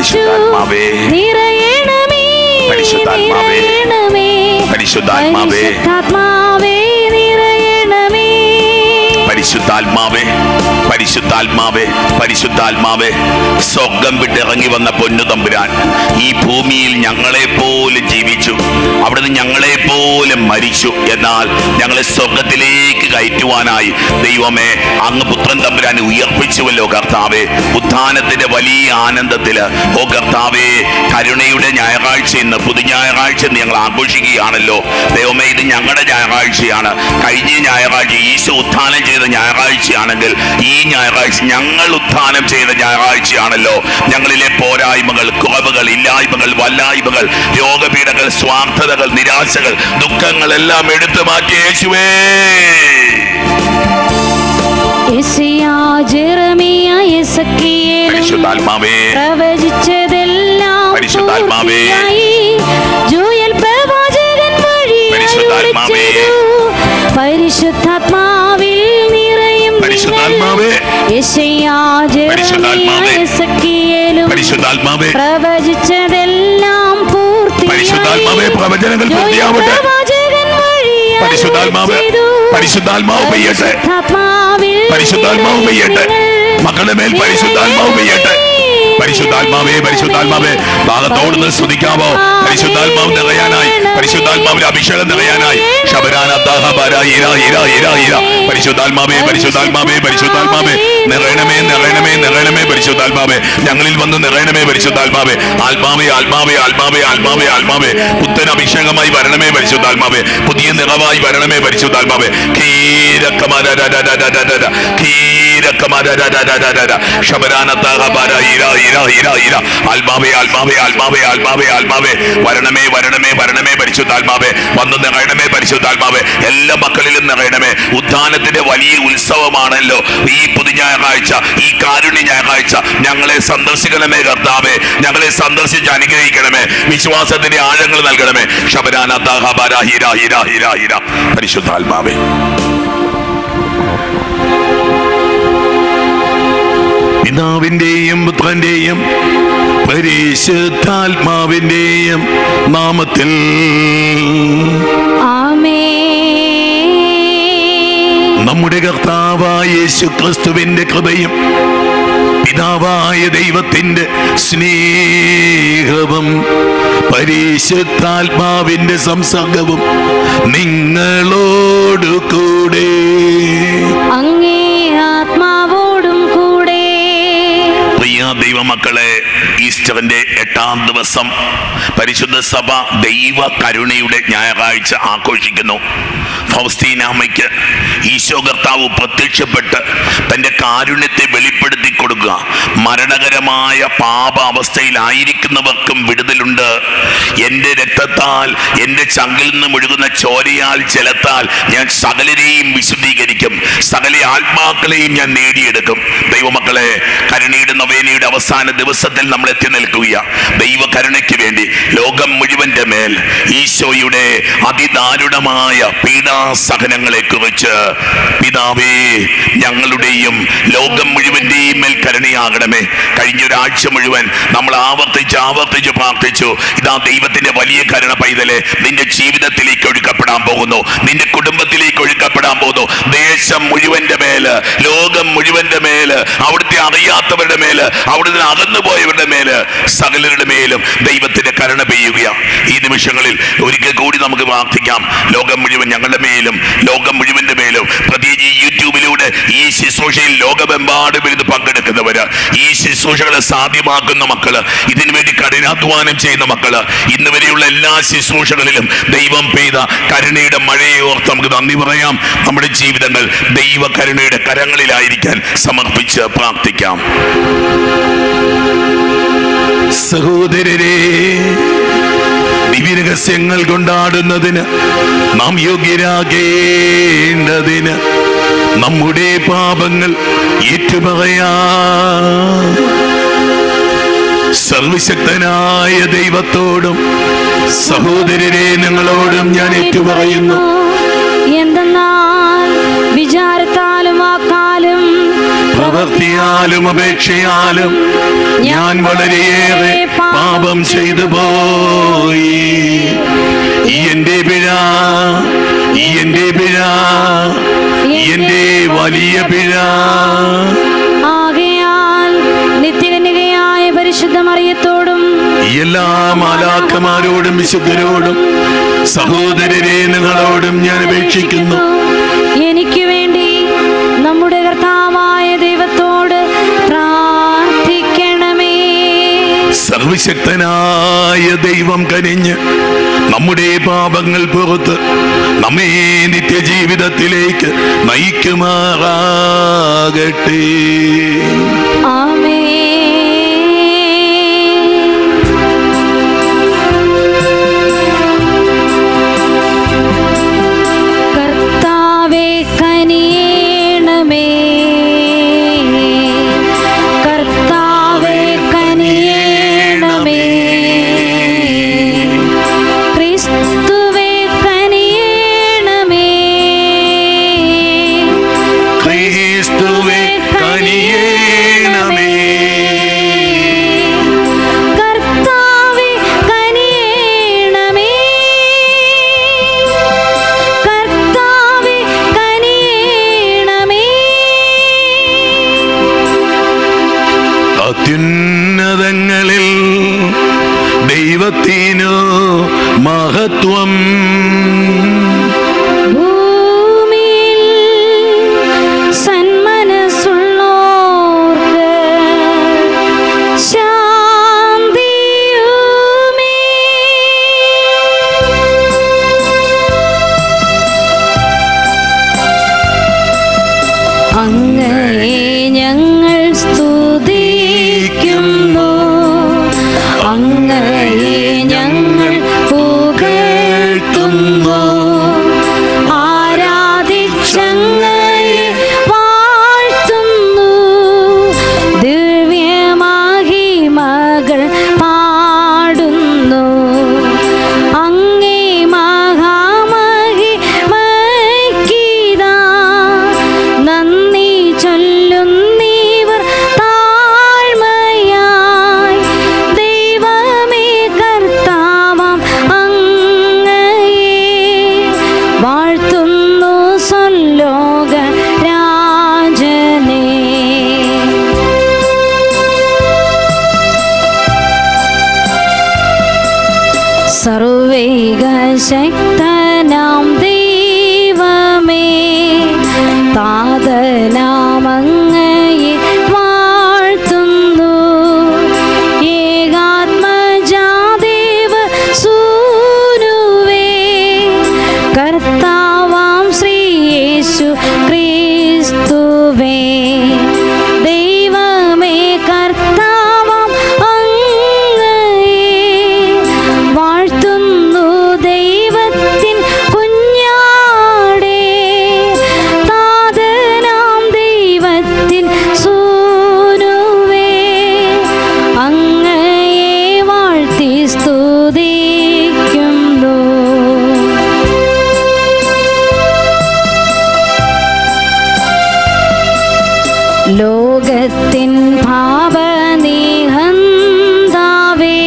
പരിശുദ്ധാത്മാവേ. നിറയണമേ പരിശുദ്ധാത്മാവേ. നിറയണമേ പരിശുദ്ധാത്മാവേ. പരിശുദ്ധാത്മാവേ നിറയണമേ പരിശുദ്ധാത്മാവേ പരിശുദ്ധാത്മാവേ പരിശുദ്ധാത്മാവേ സ്വർഗം വിട്ടിറങ്ങി വന്ന പൊന്നു തമ്പുരാൻ ഈ ഭൂമിയിൽ ഞങ്ങളെ പോലെ ജീവിച്ചു അവിടുന്ന് ഞങ്ങളെ പോലെ മരിച്ചു എന്നാൽ ഞങ്ങളെ സ്വർഗത്തിലേക്ക് കയറ്റുവാനായി ദൈവമേ അങ്ങ് പുത്രൻ തമ്പുരാൻ ഉയർപ്പിച്ചുവല്ലോ കർത്താവേ ഉത്ഥാനത്തിന്റെ വലിയ ആനന്ദത്തില് ഓ കർത്താവേ കരുണയുടെ ഞായറാഴ്ച ഇന്ന് പുതു ഞായറാഴ്ച ഇന്ന് ഞങ്ങൾ ആഘോഷിക്കുകയാണല്ലോ ദൈവമേ ഇത് ഞങ്ങളുടെ ഞായറാഴ്ചയാണ് കഴിഞ്ഞ ഞായറാഴ്ച ഈശോ ഉത്ഥാനം ചെയ്ത ഞായറാഴ്ചയാണെങ്കിൽ ഈ ഞായറാഴ്ച ഞങ്ങൾ ഉത്ഥാനം ചെയ്ത ഞായറാഴ്ചയാണല്ലോ ഞങ്ങളിലെ പോരായ്മകൾ കുറവുകൾ ഇല്ലായ്മകൾ വല്ലായ്മകൾ രോഗപീഠകൾ സ്വാർത്ഥതകൾ നിരാശകൾ ദുഃഖങ്ങൾ എല്ലാം എടുത്തു മാറ്റിയ യേശുവേ യെശയ്യാ, ജെറമിയ, യെസക്കിയേലും പരിശുദ്ധാത്മാവേ പ്രവചിച്ചതെല്ലാം പരിശുദ്ധാത്മാവേ. പൂർത്തിയായി. ജോയൽ പ്രവാചകൻ വഴിയായി പരിശുദ്ധാത്മാവേ. വിളിച്ചതു. പരിശുദ്ധാത്മാവിൽ നിറയും പരിശുദ്ധാത്മാവേ. നിങ്ങൾ. യെശയ്യാ, ജെറമിയ, പരിശുദ്ധാത്മാവേ. യെസക്കിയേലും പരിശുദ്ധാത്മാവേ പ്രവചിച്ചതെല്ലാം പൂർത്തിയായി. പരിശുദ്ധാത്മാവേ, പ്രവചനങ്ങൾ ജോയൽ പൂർത്തിയാവട്ടെ. പ്രവാചകൻ വഴിയായി പരിശുദ്ധാത്മാവ് വിളിച്ചതു. പരിശുദ്ധാത്മാവ് പെയ്യട്ടെ പരിശുദ്ധാത്മാവിൽ പരിശുദ്ധാത്മാവ് പെയ്യട്ടെ മക്കളുടെ മേൽ പരിശുദ്ധാത്മാവ് പെയ്യട്ടെ പരിശുദ്ധാത്മാവേ പരിശുദ്ധാത്മാവേ ഭാഗത്തോടുന്ന് സ്തുതിക്കാവോ പരിശുദ്ധാത്മാവ് നിറയാനായി പരിശുദ്ധാത്മാവിന്റെ അഭിഷേകം നിറയാനായി ശബരാന ദാഹ ബര ഇര ഇര ഇര ഇര പരിശുദ്ധാത്മാവേ പരിശുദ്ധാത്മാവേ പരിശുദ്ധാത്മാവേ നിറയണമേ നിറയണമേ നിറയണമേ പരിശുദ്ധാത്മാവേ ഞങ്ങളിൽ വന്ന് നിറയണമേ പരിശുദ്ധാത്മാവേ ആത്മാവേ ആത്മാവേ ആത്മാവേ ആത്മാവേ ആത്മാവേ പുത്തൻ അഭിഷേകമായി വരണമേ പരിശുദ്ധാത്മാവേ പുതിയ നിറവായി വരണമേ പരിശുദ്ധാത്മാവേ കീരക്കമരരരരരരര, കീരക്കമരരരരരര, ശബരാനത്താഹ ബര ഇര ഇര ഇര ഇര. ആത്മാവേ ആത്മാവേ ആത്മാവേ ആത്മാവേ ആത്മാവേ വരണമേ വരണമേ വരണമേ പരിശുദ്ധാത്മാവേ വന്ന് നിറയണമേ പരിശുദ്ധാത്മാവേ എല്ലാ മക്കളിലും നിറയണമേ ഉദ്ധാനത്തിന്റെ വലിയ ഉത്സവമാണല്ലോ ഈ പുതു ഞായറാഴ്ച ഈ കാരുണ്യ ഞായറാഴ്ച ഞങ്ങളെ സന്ദർശിക്കണമേ കർത്താവേ ഞങ്ങളെ സന്ദർശിച്ച് അനുഗ്രഹിക്കണമേ വിശ്വാസത്തിന്റെ ആഴങ്ങൾ നൽകണമേ ശബരാനത്താഹ ബര ഹിര ഹിര ഹിര ഹിര പരിശുദ്ധാത്മാവേ പിതാവിന്റെയും പുത്രന്റെയും പരിശുദ്ധാത്മാവിന്റെയും നാമത്തിൽ ആമേൻ നമ്മുടെ കർത്താവായ യേശു ക്രിസ്തുവിന്റെ കൃപയും പിതാവായ ദൈവത്തിന്റെ സ്നേഹവും പരിശുദ്ധാത്മാവിന്റെ സംസർഗവും നിങ്ങളോടു കൂടെ അങ്ങേ ആത്മാവോടും കൂടെ പ്രിയ ദൈവമക്കളെ ഈസ്റ്ററിന്റെ എട്ടാം ദിവസം പരിശുദ്ധ സഭ ദൈവ കരുണയുടെ ഞായറാഴ്ച ആഘോഷിക്കുന്നു ഫൗസ്തീനാമയ്ക്ക് ഈശോ കർത്താവ് പ്രത്യക്ഷപ്പെട്ട് തന്റെ കാരുണ്യത്തെ വെളിപ്പെടുത്തി കൊടുക്കുക മരണകരമായ പാപ അവസ്ഥയിലായിരിക്കുന്നവർക്കും വിടുതലുണ്ട് എൻ്റെ രക്തത്താൽ എൻ്റെ ചങ്കിൽ നിന്ന് മുഴുകുന്ന ചോരയാൽ ജലത്താൽ ഞാൻ സകലരെയും വിശുദ്ധീകരിക്കും സകല ആത്മാക്കളെയും ഞാൻ നേടിയെടുക്കും ദൈവമക്കളെ കരുണയുടെ നവേനയുടെ അവസാന ദിവസത്തിൽ നമ്മൾ എത്തി നിൽക്കുക ദൈവ കരുണയ്ക്ക് വേണ്ടി ലോകം മുഴുവന്റെ മേൽ ഈശോയുടെ അതിദാരുണമായ പീഡാസഹനങ്ങളെ കുറിച്ച് പിതാവേ ഞങ്ങളുടെയും ലോകം മുഴുവന്റെയും മേൽ കരുണയാകണമേ കഴിഞ്ഞ ഒരാഴ്ച മുഴുവൻ നമ്മൾ ആവർത്തിച്ച് ആവർത്തിച്ച് പ്രാർത്ഥിച്ചു ഇതാ ദൈവത്തിന്റെ വലിയ കരുണ പൈതലെ നിന്റെ ജീവിതത്തിലേക്ക് ഒഴുക്കപ്പെടാൻ പോകുന്നു നിന്റെ കുടുംബത്തിലേക്ക് ഒഴുക്കപ്പെടാൻ പോകുന്നു ദേശം മുഴുവന്റെ മേല് ലോകം മുഴുവന്റെ മേല് അവിടുത്തെ അറിയാത്തവരുടെ മേല് അവിടുന്ന് അകന്നു പോയവരുടെ മേല് സകലരുടെ മേലും ദൈവത്തിന്റെ കരുണ പെയ്യുക ഈ നിമിഷങ്ങളിൽ ഒരിക്കൽ കൂടി നമുക്ക് പ്രാർത്ഥിക്കാം ലോകം മുഴുവൻ ഞങ്ങളുടെ മേലും ലോകം മുഴുവന്റെ മേലും പ്രത്യേകിച്ച് ഈ യൂട്യൂബിലൂടെ ഈ ശുശ്രൂഷയിൽ ലോകമെമ്പാടും ഇരുന്ന് പങ്കെടുക്കുന്നവര് ഈ ശുശ്രൂഷകളെ സാധ്യമാക്കുന്ന മക്കള് ഇതിനു വേണ്ടി കഠിനാധ്വാനം ചെയ്യുന്ന മക്കള് ഇന്ന് വരെയുള്ള എല്ലാ ശുശ്രൂഷകളിലും ദൈവം പെയ്ത കരുണയുടെ മഴയെ ഓർത്ത് നമുക്ക് നന്ദി പറയാം നമ്മുടെ ജീവിതങ്ങൾ ദൈവ കരുണയുടെ കരങ്ങളിലായിരിക്കാൻ സമർപ്പിച്ച് പ്രാർത്ഥിക്കാം സഹോദരരെ ദിവ്യരഹസ്യങ്ങൾ കൊണ്ടാടുന്നതിന് നാം യോഗ്യരാകേണ്ടതിന് നമ്മുടെ പാപങ്ങൾ ഏറ്റുപറയാ സർവശക്തനായ ദൈവത്തോടും സഹോദരരെ നിങ്ങളോടും ഞാൻ ഏറ്റുപറയുന്നു എന്തെന്നാൽ വിചാരത്താലും വാക്കാലും പ്രവർത്തിയാലും വിളിയാലും അപേക്ഷയാലും ഞാൻ വളരെയേറെ പാപം ചെയ്തു പോയി ഈ എന്റെ പിഴ ഈ എന്റെ പിഴ ഈ എന്റെ വലിയ പിഴ ആകയാൽ നിത്യകന്യകയായ പരിശുദ്ധ മറിയത്തോടും ഈ എല്ലാ മാലാക്കമാരോടും വിശുദ്ധരോടും സഹോദരരെ നിങ്ങളോടും ഞാൻ അപേക്ഷിക്കുന്നു എനിക്ക് വേണ്ടി നമ്മുടെ കർത്താവായ ദൈവത്തോട് പ്രാർത്ഥിക്കണമേ സർവശക്തനായ ദൈവം കനിഞ്ഞ് നമ്മുടെ പാപങ്ങൾ പുറത്ത് നമ്മെ നിത്യജീവിതത്തിലേക്ക് നയിക്കുമാറാകട്ടെ ആമേ കർത്താവേ കനിയേണമേ കർത്താവേ കനിയേണമേ ക്രിസ്തുവേ കനിയേണമേ ക്രിസ്തുവേ കനിയേണമേ കർത്താവേ കനിയേണമേ കർത്താവേ കനിയേണമേ അത്യുന്നതങ്ങളിൽ ദൈവത്തിനു മഹത്വം ഭൂമിയിൽ സന്മനസ്സുള്ളോർക്ക് ശാന്തിയുമേ അങ്ങയെ ഞങ്ങൾ സ്തുതിക്കുന്നു അങ്ങയെ ഞങ്ങൾ പുകഴ്ത്തുന്നു ആരാധിച്ചങ്ങയെ വാഴ്ത്തുന്നു ദിവ്യമഹിമകൾ പാടുന്നു അങ്ങേ മഹാമഹിമയ്ക്കിതാ നന്ദി ചൊല്ലുന്നീവർ താഴ്മയായി ദൈവമേ കർത്താവാം അങ്ങയെ വാഴ്ത്തുന്നു സ്വല്ലോക രാജനേ സർവേക ശക്തനാം ദൈവമേ താതനാമങ്ങയെ വാഴ്ത്തുന്നു ഏകാത്മജാദേവ സൂനുവേ കർത്താവാം ശ്രീയേശു ക്രിസ്തുവേ ദൈവമേ കർത്താവാം അങ്ങയെ വാഴ്ത്തുന്നു ദൈവത്തിൻ കുഞ്ഞാടേ താതനാം ദൈവത്തിൻ സൂനുവേ അങ്ങയെ വാഴ്ത്തി സ്തുതിക്കുന്നു ലോകത്തിൻ ഭാവനിഹന്താവേ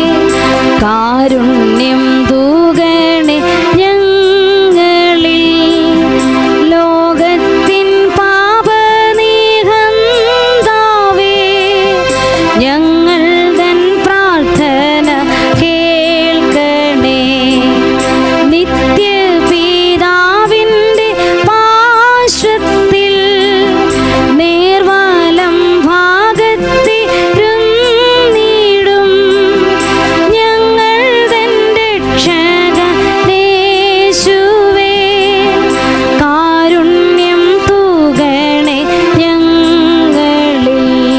കാരുണ്യം തൂകണേ ഞങ്ങളിൽ ലോകത്തിൻ പാപനിഹന്താവേ ഞങ്ങൾ തൻ പ്രാർത്ഥന കേൾക്കണേ നിത്യപിതാവിൻ്റെ പാർശ്വത്തിൽ നേർവാലം ഭാഗത്തിരുന്നിടും ഞങ്ങൾ തൻ രക്ഷകനേശുവേ കാരുണ്യം തൂകണേ ഞങ്ങളിൽ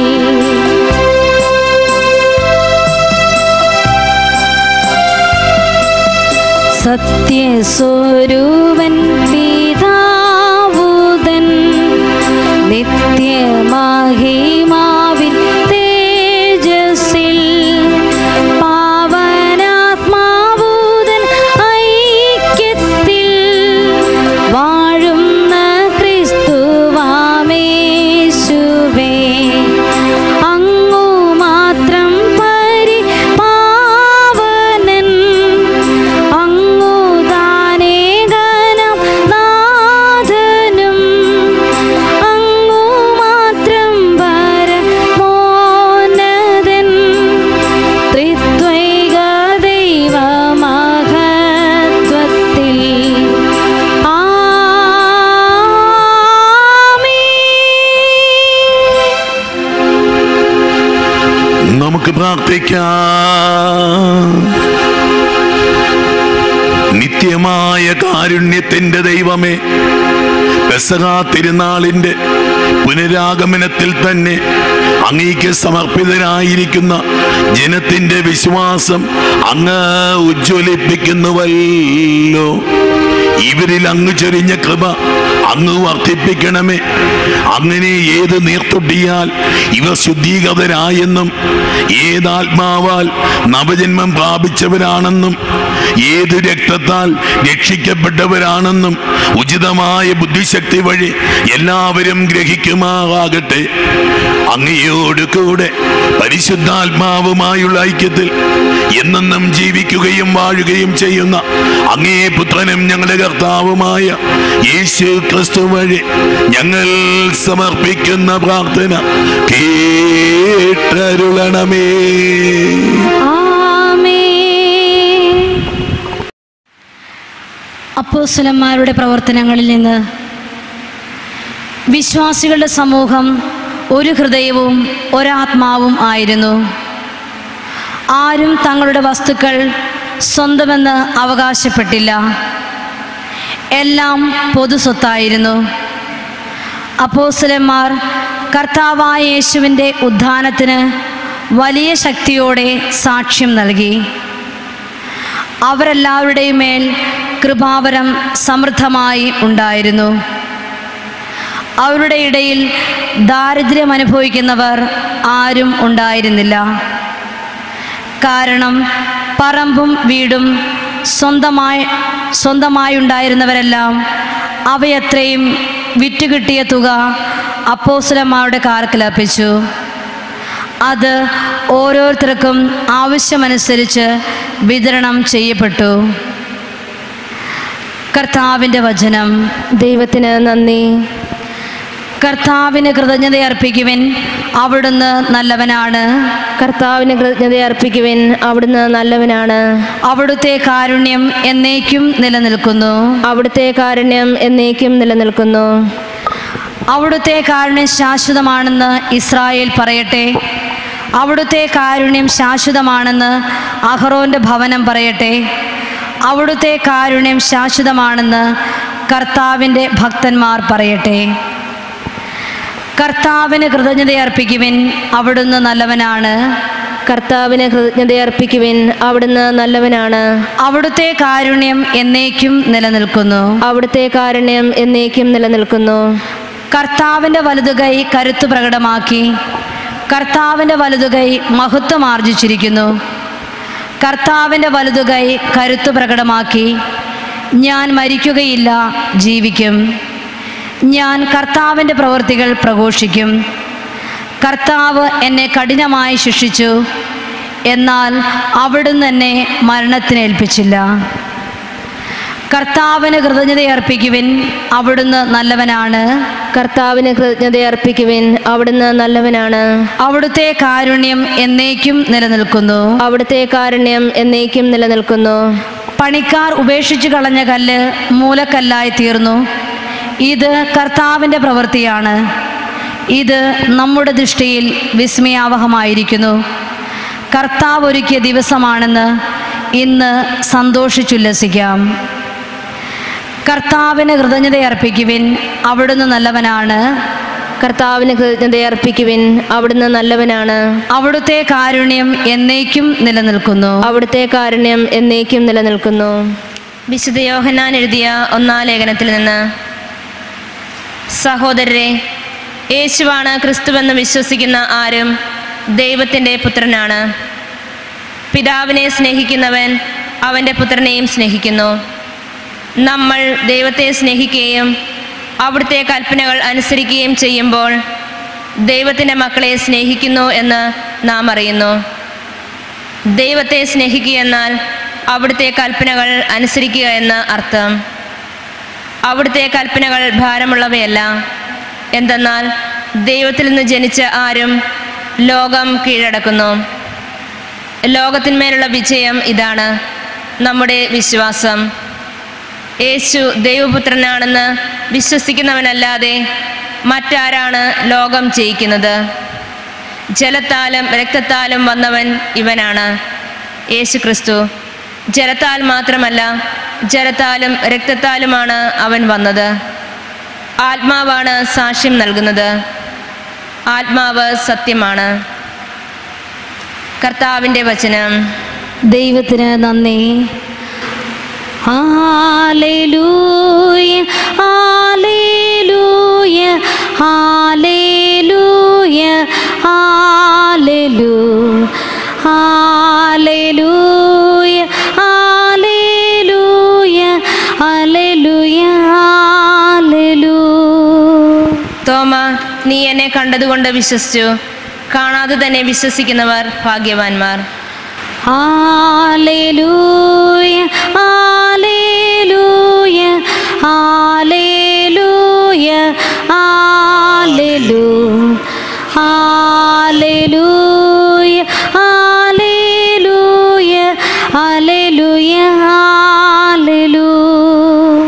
സത്യസ്വരൂപൻ പിതാവുതൻ നിത്യമഹിമാവിൻ തേജസ്സിൽ പാവനാത്മാവൂതൻ ഐക്യത്തിൽ വാഴുന്ന ക്രിസ്തുവാമേശുവേ പ്രാർത്ഥിക്കാം നിത്യമായ കാരുണ്യത്തിന്റെ ദൈവമേ പെസഹാ തിരുനാളിന്റെ പുനരാഗമനത്തിൽ തന്നെ അങ്ങേക്ക് സമർപ്പിതരായിരിക്കുന്ന ജനത്തിന്റെ വിശ്വാസം അങ്ങ് ഉജ്ജ്വലിപ്പിക്കുന്നുവല്ലോ ഇവരിൽ അങ്ങ് ചൊരിഞ്ഞ കൃപ അങ്ങ് വർദ്ധിപ്പിക്കണമേ അങ്ങനെ ഏത് നീർത്തൊട്ടിയാൽ ഇവർ ശുദ്ധീകൃതരായെന്നും ഏതാത്മാവാൽ നവജന്മം പ്രാപിച്ചവരാണെന്നും ഏതു രക്തത്താൽ രക്ഷിക്കപ്പെട്ടവരാണെന്നും ഉചിതമായ ബുദ്ധിശക്തി വഴി എല്ലാവരും ഗ്രഹിക്കുമാറാകട്ടെ അങ്ങയോട് കൂടെ പരിശുദ്ധാത്മാവുമായുള്ള ഐക്യത്തിൽ എന്നെന്നും ജീവിക്കുകയും വാഴുകയും ചെയ്യുന്ന അങ്ങേ പുത്രനും ഞങ്ങളുടെ കർത്താവുമായ യേശു ക്രിസ്തു വഴി ഞങ്ങൾ സമർപ്പിക്കുന്ന പ്രാർത്ഥന കേട്ടരുളണമേ ആമേൻ അപ്പോസ്തലന്മാരുടെ പ്രവർത്തനങ്ങളിൽ നിന്ന് വിശ്വാസികളുടെ സമൂഹം ഒരു ഹൃദയവും ഒരാത്മാവും ആയിരുന്നു ആരും തങ്ങളുടെ വസ്തുക്കൾ സ്വന്തമെന്ന് അവകാശപ്പെട്ടില്ല എല്ലാം പൊതു സ്വത്തായിരുന്നു അപ്പോസ്തലന്മാർ കർത്താവായ യേശുവിൻ്റെ ഉദ്ധാനത്തിന് വലിയ ശക്തിയോടെ സാക്ഷ്യം നൽകി അവരെല്ലാവരുടെയും മേൽ കൃപാവരം സമൃദ്ധമായി ഉണ്ടായിരുന്നു അവരുടെ ഇടയിൽ ദാരിദ്ര്യം അനുഭവിക്കുന്നവർ ആരും ഉണ്ടായിരുന്നില്ല കാരണം പറമ്പും വീടും സ്വന്തമായി സ്വന്തമായി ഉണ്ടായിരുന്നവരെല്ലാം അവയത്രയും വിറ്റുകിട്ടിയ തുക അപ്പോസ്തലന്മാരുടെ കാർക്കിലർപ്പിച്ചു അത് ഓരോരുത്തർക്കും ആവശ്യമനുസരിച്ച് വിതരണം ചെയ്യപ്പെട്ടു കർത്താവിൻ്റെ വചനം ദൈവത്തിന് നന്ദി കർത്താവിന് കൃതജ്ഞത അർപ്പിക്കുവിൻ അവിടുന്ന് നല്ലവനാണ് കർത്താവിന് കൃതജ്ഞത അർപ്പിക്കുവിൻ അവിടുന്ന് നല്ലവനാണ് അവിടുത്തെ കാരുണ്യം എന്നേക്കും നിലനിൽക്കുന്നു അവിടുത്തെ കാരുണ്യം എന്നേക്കും നിലനിൽക്കുന്നു അവിടുത്തെ കാരുണ്യം ശാശ്വതമാണെന്ന് ഇസ്രായേൽ പറയട്ടെ അവിടുത്തെ കാരുണ്യം ശാശ്വതമാണെന്ന് അഹ്റോന്റെ ഭവനം പറയട്ടെ അവിടുത്തെ കാരുണ്യം ശാശ്വതമാണെന്ന് കർത്താവിൻ്റെ ഭക്തന്മാർ പറയട്ടെ കർത്താവിന് കൃതജ്ഞത അർപ്പിക്കുവിൻ അവിടുന്ന് നല്ലവനാണ് കർത്താവിന് കൃതജ്ഞത അർപ്പിക്കുവിൻ അവിടുന്ന് നല്ലവനാണ് അവിടുത്തെ കാരുണ്യം എന്നേക്കും നിലനിൽക്കുന്നു അവിടുത്തെ കാരുണ്യം എന്നേക്കും നിലനിൽക്കുന്നു കർത്താവിൻ്റെ വലതുകൈ കരുത്ത് പ്രകടമാക്കി കർത്താവിൻ്റെ വലതുകൈ മഹത്വം ആർജിച്ചിരിക്കുന്നു കർത്താവിൻ്റെ വലതുകൈ കരുത്ത് പ്രകടമാക്കി ഞാൻ മരിക്കുകയില്ല ജീവിക്കും ഞാൻ കർത്താവിൻ്റെ പ്രവൃത്തികൾ പ്രഘോഷിക്കും കർത്താവ് എന്നെ കഠിനമായി ശിക്ഷിച്ചു എന്നാൽ അവിടുന്ന് എന്നെ മരണത്തിന് ഏൽപ്പിച്ചില്ല കർത്താവിന് കൃതജ്ഞത അർപ്പിക്കുവിൻ അവിടുന്ന് നല്ലവനാണ് കർത്താവിന് കൃതജ്ഞത അർപ്പിക്കുവിൻ അവിടുന്ന് നല്ലവനാണ് അവിടുത്തെ കാരുണ്യം എന്നേക്കും നിലനിൽക്കുന്നു അവിടുത്തെ കാരുണ്യം എന്നേക്കും നിലനിൽക്കുന്നു പണിക്കാർ ഉപേക്ഷിച്ചു കളഞ്ഞ കല്ല് മൂലക്കല്ലായി തീർന്നു ഇത് കർത്താവിൻ്റെ പ്രവൃത്തിയാണ് ഇത് നമ്മുടെ ദൃഷ്ടിയിൽ വിസ്മയാവഹമായിരിക്കുന്നു കർത്താവ് ഒരുക്കിയ ദിവസമാണെന്ന് ഇന്ന് സന്തോഷിച്ചുല്ലസിക്കാം കർത്താവിന് കൃതജ്ഞത അർപ്പിക്കുവിൻ അവിടുന്ന് നല്ലവനാണ് കർത്താവിന് കൃതജ്ഞത അർപ്പിക്കുവിൻ അവിടുന്ന് നല്ലവനാണ് അവിടുത്തെ കാരുണ്യം എന്നേക്കും നിലനിൽക്കുന്നു അവിടുത്തെ കാരുണ്യം എന്നേക്കും നിലനിൽക്കുന്നു വിശുദ്ധ യോഹന്നാൻ എഴുതിയ ഒന്നാം ലേഖനത്തിൽ നിന്ന് സഹോദരരെ യേശുവാണ് ക്രിസ്തുവെന്ന് വിശ്വസിക്കുന്ന ആരും ദൈവത്തിൻ്റെ പുത്രനാണ് പിതാവിനെ സ്നേഹിക്കുന്നവൻ അവൻ്റെ പുത്രനെയും സ്നേഹിക്കുന്നു നമ്മൾ ദൈവത്തെ സ്നേഹിക്കുകയും അവിടുത്തെ കൽപ്പനകൾ അനുസരിക്കുകയും ചെയ്യുമ്പോൾ ദൈവത്തിൻ്റെ മക്കളെ സ്നേഹിക്കുന്നു എന്ന് നാം അറിയുന്നു ദൈവത്തെ സ്നേഹിക്കുക എന്നാൽ അവിടുത്തെ കൽപ്പനകൾ അനുസരിക്കുക എന്ന് അർത്ഥം അവിടുത്തെ കൽപ്പനകൾ ഭാരമുള്ളവയല്ല എന്തെന്നാൽ ദൈവത്തിൽ നിന്ന് ജനിച്ച ആരും ലോകം കീഴടക്കുന്നു ലോകത്തിന്മേലുള്ള വിജയം ഇതാണ് നമ്മുടെ വിശ്വാസം യേശു ദൈവപുത്രനാണെന്ന് വിശ്വസിക്കുന്നവനല്ലാതെ മറ്റാരാണ് ലോകം ജയിക്കുന്നത് ജലത്താലും രക്തത്താലും വന്നവൻ ഇവനാണ് യേശു ക്രിസ്തു ജലത്താൽ മാത്രമല്ല ജലത്താലും രക്തത്താലുമാണ് അവൻ വന്നത് ആത്മാവാണ് സാക്ഷ്യം നൽകുന്നത് ആത്മാവ് സത്യമാണ് കർത്താവിൻ്റെ വചനം ദൈവത്തിന് നന്ദി ഹാലേലൂയ ഹാലേലൂയ ഹാലേലൂയ ഹാലേലൂ ഹാലേലൂയ ഹാലേലൂയ ഹാലേലൂയ ഹാലേലൂ തോമ നീ എന്നെ കണ്ടതുകൊണ്ട് വിശ്വസിച്ചു കാണാതെ തന്നെ വിശ്വസിക്കുന്നവർ ഭാഗ്യവാന്മാർ Hallelujah, hallelujah, hallelujah, hallelujah, hallelujah, hallelujah, hallelujah, hallelujah.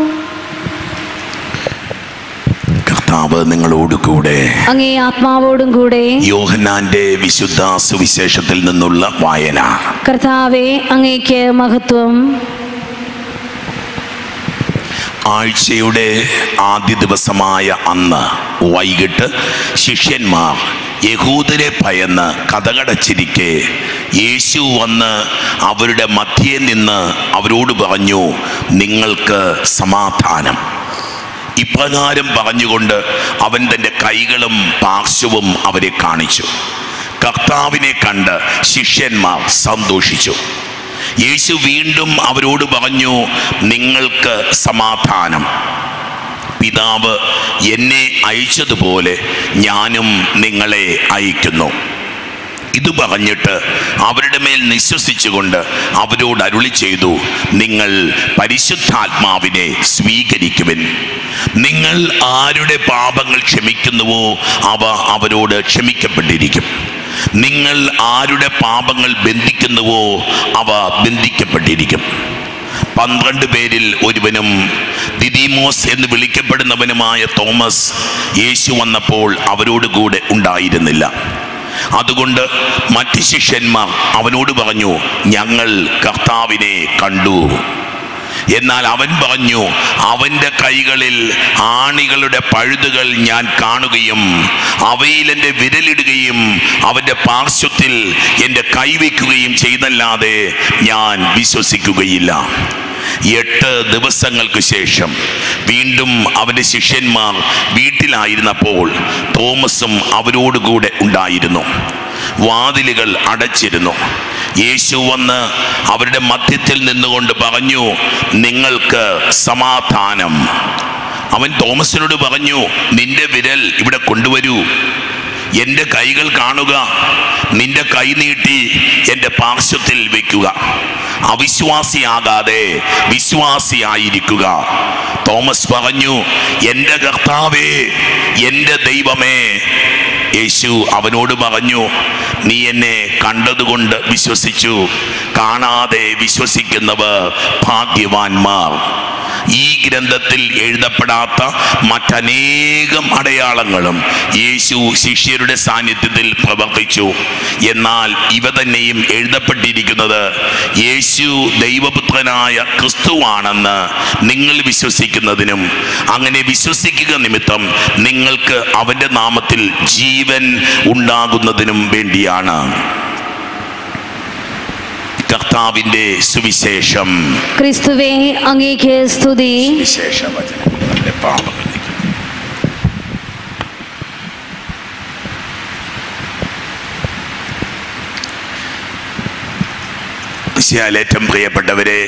കർത്താവ് നിങ്ങളോട് കൂടെ അങ്ങേ ആത്മാവോടും കൂടെ യോഹന്നാന്റെ വിശുദ്ധ സുവിശേഷത്തിൽ നിന്നുള്ള വായന കർത്താവെ അങ്ങേക്ക് മഹത്വം ആഴ്ചയുടെ ആദ്യ ദിവസമായ അന്ന് വൈകിട്ട് ശിഷ്യന്മാർ യഹൂദരെ ഭയന്ന് കഥകടച്ചിരിക്കെ യേശു വന്ന് അവരുടെ മധ്യേ നിന്ന് അവരോട് പറഞ്ഞു നിങ്ങൾക്ക് സമാധാനം ഇപ്രകാരം പറഞ്ഞുകൊണ്ട് അവൻ തൻ്റെ കൈകളും പാർശ്വവും അവരെ കാണിച്ചു കർത്താവിനെ കണ്ട് ശിഷ്യന്മാർ സന്തോഷിച്ചു യേശു വീണ്ടും അവരോട് പറഞ്ഞു നിങ്ങൾക്ക് സമാധാനം പിതാവ് എന്നെ അയച്ചതുപോലെ ഞാനും നിങ്ങളെ അയക്കുന്നു ഇത് പറഞ്ഞിട്ട് അവരുടെ മേൽ നിശ്വസിച്ചുകൊണ്ട് അവരോട് അരുളി ചെയ്തു നിങ്ങൾ പരിശുദ്ധാത്മാവിനെ സ്വീകരിക്കുവിൻ നിങ്ങൾ ആരുടെ പാപങ്ങൾ ക്ഷമിക്കുന്നുവോ അവ അവരോട് ക്ഷമിക്കപ്പെട്ടിരിക്കും നിങ്ങൾ ആരുടെ പാപങ്ങൾ ബന്ധിക്കുന്നുവോ അവ ബന്ധിക്കപ്പെട്ടിരിക്കും പന്ത്രണ്ട് പേരിൽ ഒരുവനും ദിദീമോസ് എന്ന് വിളിക്കപ്പെടുന്നവനുമായ തോമസ് യേശു വന്നപ്പോൾ അവരോട് കൂടെ ഉണ്ടായിരുന്നില്ല അതുകൊണ്ട് മറ്റ് ശിഷ്യന്മാർ അവനോട് പറഞ്ഞു ഞങ്ങൾ കർത്താവിനെ കണ്ടു എന്നാൽ അവൻ പറഞ്ഞു അവൻ്റെ കൈകളിൽ ആണികളുടെ പഴുതുകൾ ഞാൻ കാണുകയും അവയിൽ എൻ്റെ വിരലിടുകയും അവൻ്റെ പാർശ്വത്തിൽ എൻ്റെ കൈവയ്ക്കുകയും ചെയ്തല്ലാതെ ഞാൻ വിശ്വസിക്കുകയില്ല എട്ട് ദിവസങ്ങൾക്ക് ശേഷം വീണ്ടും അവൻ്റെ ശിഷ്യന്മാർ വീട്ടിലായിരുന്നപ്പോൾ തോമസും അവരോടുകൂടെ ഉണ്ടായിരുന്നു വാതിലുകൾ അടച്ചിരുന്നു യേശു വന്ന് അവരുടെ മധ്യത്തിൽ നിന്നുകൊണ്ട് പറഞ്ഞു നിങ്ങൾക്ക് സമാധാനം അവൻ തോമസിനോട് പറഞ്ഞു നിന്റെ വിരൽ ഇവിടെ കൊണ്ടുവരൂ എൻ്റെ കൈകൾ കാണുക നിന്റെ കൈ നീട്ടി എൻ്റെ പാർശ്വത്തിൽ വെക്കുക അവിശ്വാസിയാകാതെ വിശ്വാസിയായിരിക്കുക തോമസ് പറഞ്ഞു എൻ്റെ കർത്താവേ എൻ്റെ ദൈവമേ യേശു അവനോട് പറഞ്ഞു നീ എന്നെ കണ്ടതുകൊണ്ട് വിശ്വസിച്ചു കാണാതെ വിശ്വസിക്കുന്നവർ ഭാഗ്യവാന്മാർ ഈ ഗ്രന്ഥത്തിൽ എഴുതപ്പെടാത്ത മറ്റനേകം അടയാളങ്ങളും യേശു ശിഷ്യരുടെ സാന്നിധ്യത്തിൽ പ്രവർത്തിച്ചു എന്നാൽ ഇവ തന്നെയും എഴുതപ്പെട്ടിരിക്കുന്നത് യേശു ദൈവപുത്രനായ ക്രിസ്തുവാണെന്ന് നിങ്ങൾ വിശ്വസിക്കുന്നതിനും അങ്ങനെ വിശ്വസിക്കുക നിമിത്തം നിങ്ങൾക്ക് അവൻ്റെ നാമത്തിൽ ജീവൻ ഉണ്ടാകുന്നതിനും വേണ്ടിയാണ് കർത്താവിൻ്റെ സുവിശേഷം ക്രിസ്തുവേ അങ്ങേക്ക് സ്തുതി വിശേഷ വചനം നമ്മുടെ പാപങ്ങൾ നീക്കുന്നു. മിശിഹായിലേറ്റം പ്രിയപ്പെട്ടവരെ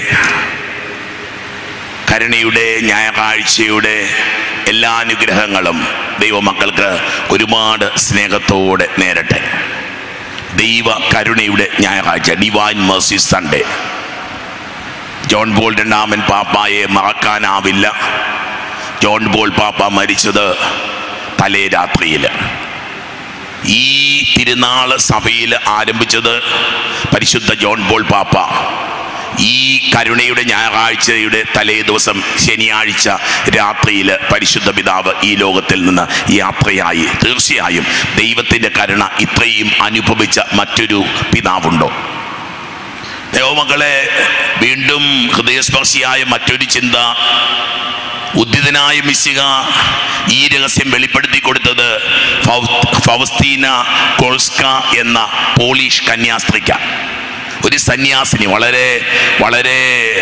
കരുണയുടെ ഞായറാഴ്ചയുടെ എല്ലാ അനുഗ്രഹങ്ങളും ദൈവമക്കൾക്ക് ഒരുപാട് സ്നേഹത്തോടെ നേരട്ടെ ദൈവ കരുണയുടെ ഞായറാഴ്ച divine mercy Sunday John Paul രണ്ടാമൻ പാപ്പായെ മറക്കാനാവില്ല ജോൺ ബോൾ പാപ്പ മരിച്ചത് തലേ രാത്രിയിൽ ഈ തിരുനാള് സഭയിൽ ആരംഭിച്ചത് പരിശുദ്ധ ജോൺ ബോൾ പാപ്പ ഈ കരുണയുടെ ഞായറാഴ്ചയുടെ തലേ ദിവസം ശനിയാഴ്ച രാത്രിയിൽ പരിശുദ്ധ പിതാവ് ഈ ലോകത്തിൽ നിന്ന് യാത്രയായി തീർച്ചയായും ദൈവത്തിൻ്റെ കരുണ ഇത്രയും അനുഭവിച്ച മറ്റൊരു പിതാവുണ്ടോ ദൈവമക്കളെ വീണ്ടും ഹൃദയസ്പർശിയായ മറ്റൊരു ചിന്ത ഉദ്ധിതനായ മിശിക ഈ രഹസ്യം വെളിപ്പെടുത്തി കൊടുത്തത് ഫൗ- ഫൗസ്തീന കൊൾസ്ക എന്ന പോളിഷ് കന്യാസ്ത്രീക്ക ഒരു സന്യാസിനി വളരെ വളരെ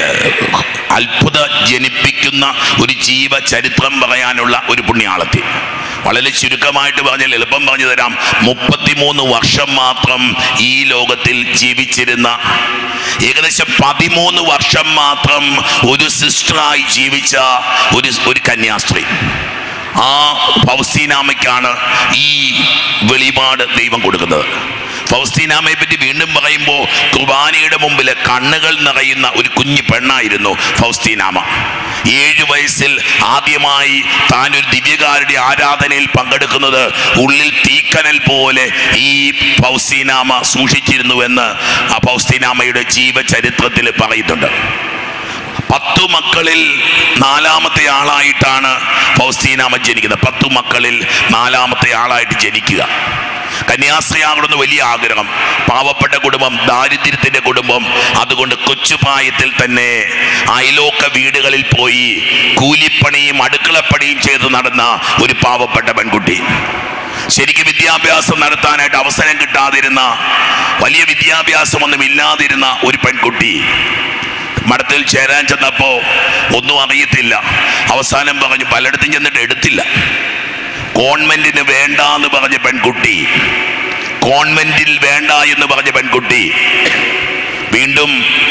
അത്ഭുത ജനിപ്പിക്കുന്ന ഒരു ജീവചരിത്രം പറയാനുള്ള ഒരു പുണ്യാളത്തി വളരെ ചുരുക്കമായിട്ട് പറഞ്ഞാൽ എളുപ്പം പറഞ്ഞു തരാം മുപ്പത്തിമൂന്ന് വർഷം മാത്രം ഈ ലോകത്തിൽ ജീവിച്ചിരുന്ന ഏകദേശം പതിമൂന്ന് വർഷം മാത്രം ഒരു സിസ്റ്ററായി ജീവിച്ച ഒരു ഒരു കന്യാസ്ത്രീ ആ ഫൗസ്തീനാമയ്ക്കാണ് ഈ വെളിപാട് ദൈവം കൊടുക്കുന്നത് ഫൗസ്തീനാമയെ പറ്റി വീണ്ടും പറയുമ്പോൾ കുർബാനയുടെ മുമ്പിൽ കണ്ണുകൾ നിറയുന്ന ഒരു കുഞ്ഞു പെണ്ണായിരുന്നു ഫൗസ്തീനാമ ഏഴു വയസ്സിൽ ആദ്യമായി താൻ ഒരു ദിവ്യകാരുടെ ആരാധനയിൽ പങ്കെടുക്കുന്നത് ഉള്ളിൽ തീക്കനൽ പോലെ ഈ ഫൗസ്തീനാമ സൂക്ഷിച്ചിരുന്നുവെന്ന് ആ ഫൗസ്തീനാമയുടെ ജീവചരിത്രത്തിൽ പറയുന്നുണ്ട് പത്തു മക്കളിൽ നാലാമത്തെ ആളായിട്ടാണ് ഫൗസ്തീനാമ ജനിക്കുന്നത് പത്തു മക്കളിൽ നാലാമത്തെ ആളായിട്ട് ജനിക്കുക കന്യാസ്ത്രീയാകണമെന്ന് വലിയ ആഗ്രഹം പാവപ്പെട്ട കുടുംബം ദാരിദ്ര്യത്തിന്റെ കുടുംബം അതുകൊണ്ട് കൊച്ചുപ്രായത്തിൽ തന്നെ അയലോക്ക വീടുകളിൽ പോയി കൂലിപ്പണിയും അടുക്കളപ്പണിയും ചെയ്ത് നടന്ന ഒരു പാവപ്പെട്ട പെൺകുട്ടി ശരിക്കും വിദ്യാഭ്യാസം നടത്താനായിട്ട് അവസരം കിട്ടാതിരുന്ന വലിയ വിദ്യാഭ്യാസമൊന്നും ഇല്ലാതിരുന്ന ഒരു പെൺകുട്ടി മഠത്തിൽ ചേരാൻ ചെന്നപ്പോ ഒന്നും അറിയത്തില്ല അവസാനം പറഞ്ഞു പലയിടത്തും ചെന്നിട്ട് എടുത്തില്ല കോൺവെന്റിന് വേണ്ട എന്ന് പറഞ്ഞ പെൺകുട്ടി കോൺവെന്റിൽ വേണ്ട എന്ന് പറഞ്ഞ പെൺകുട്ടി വീണ്ടും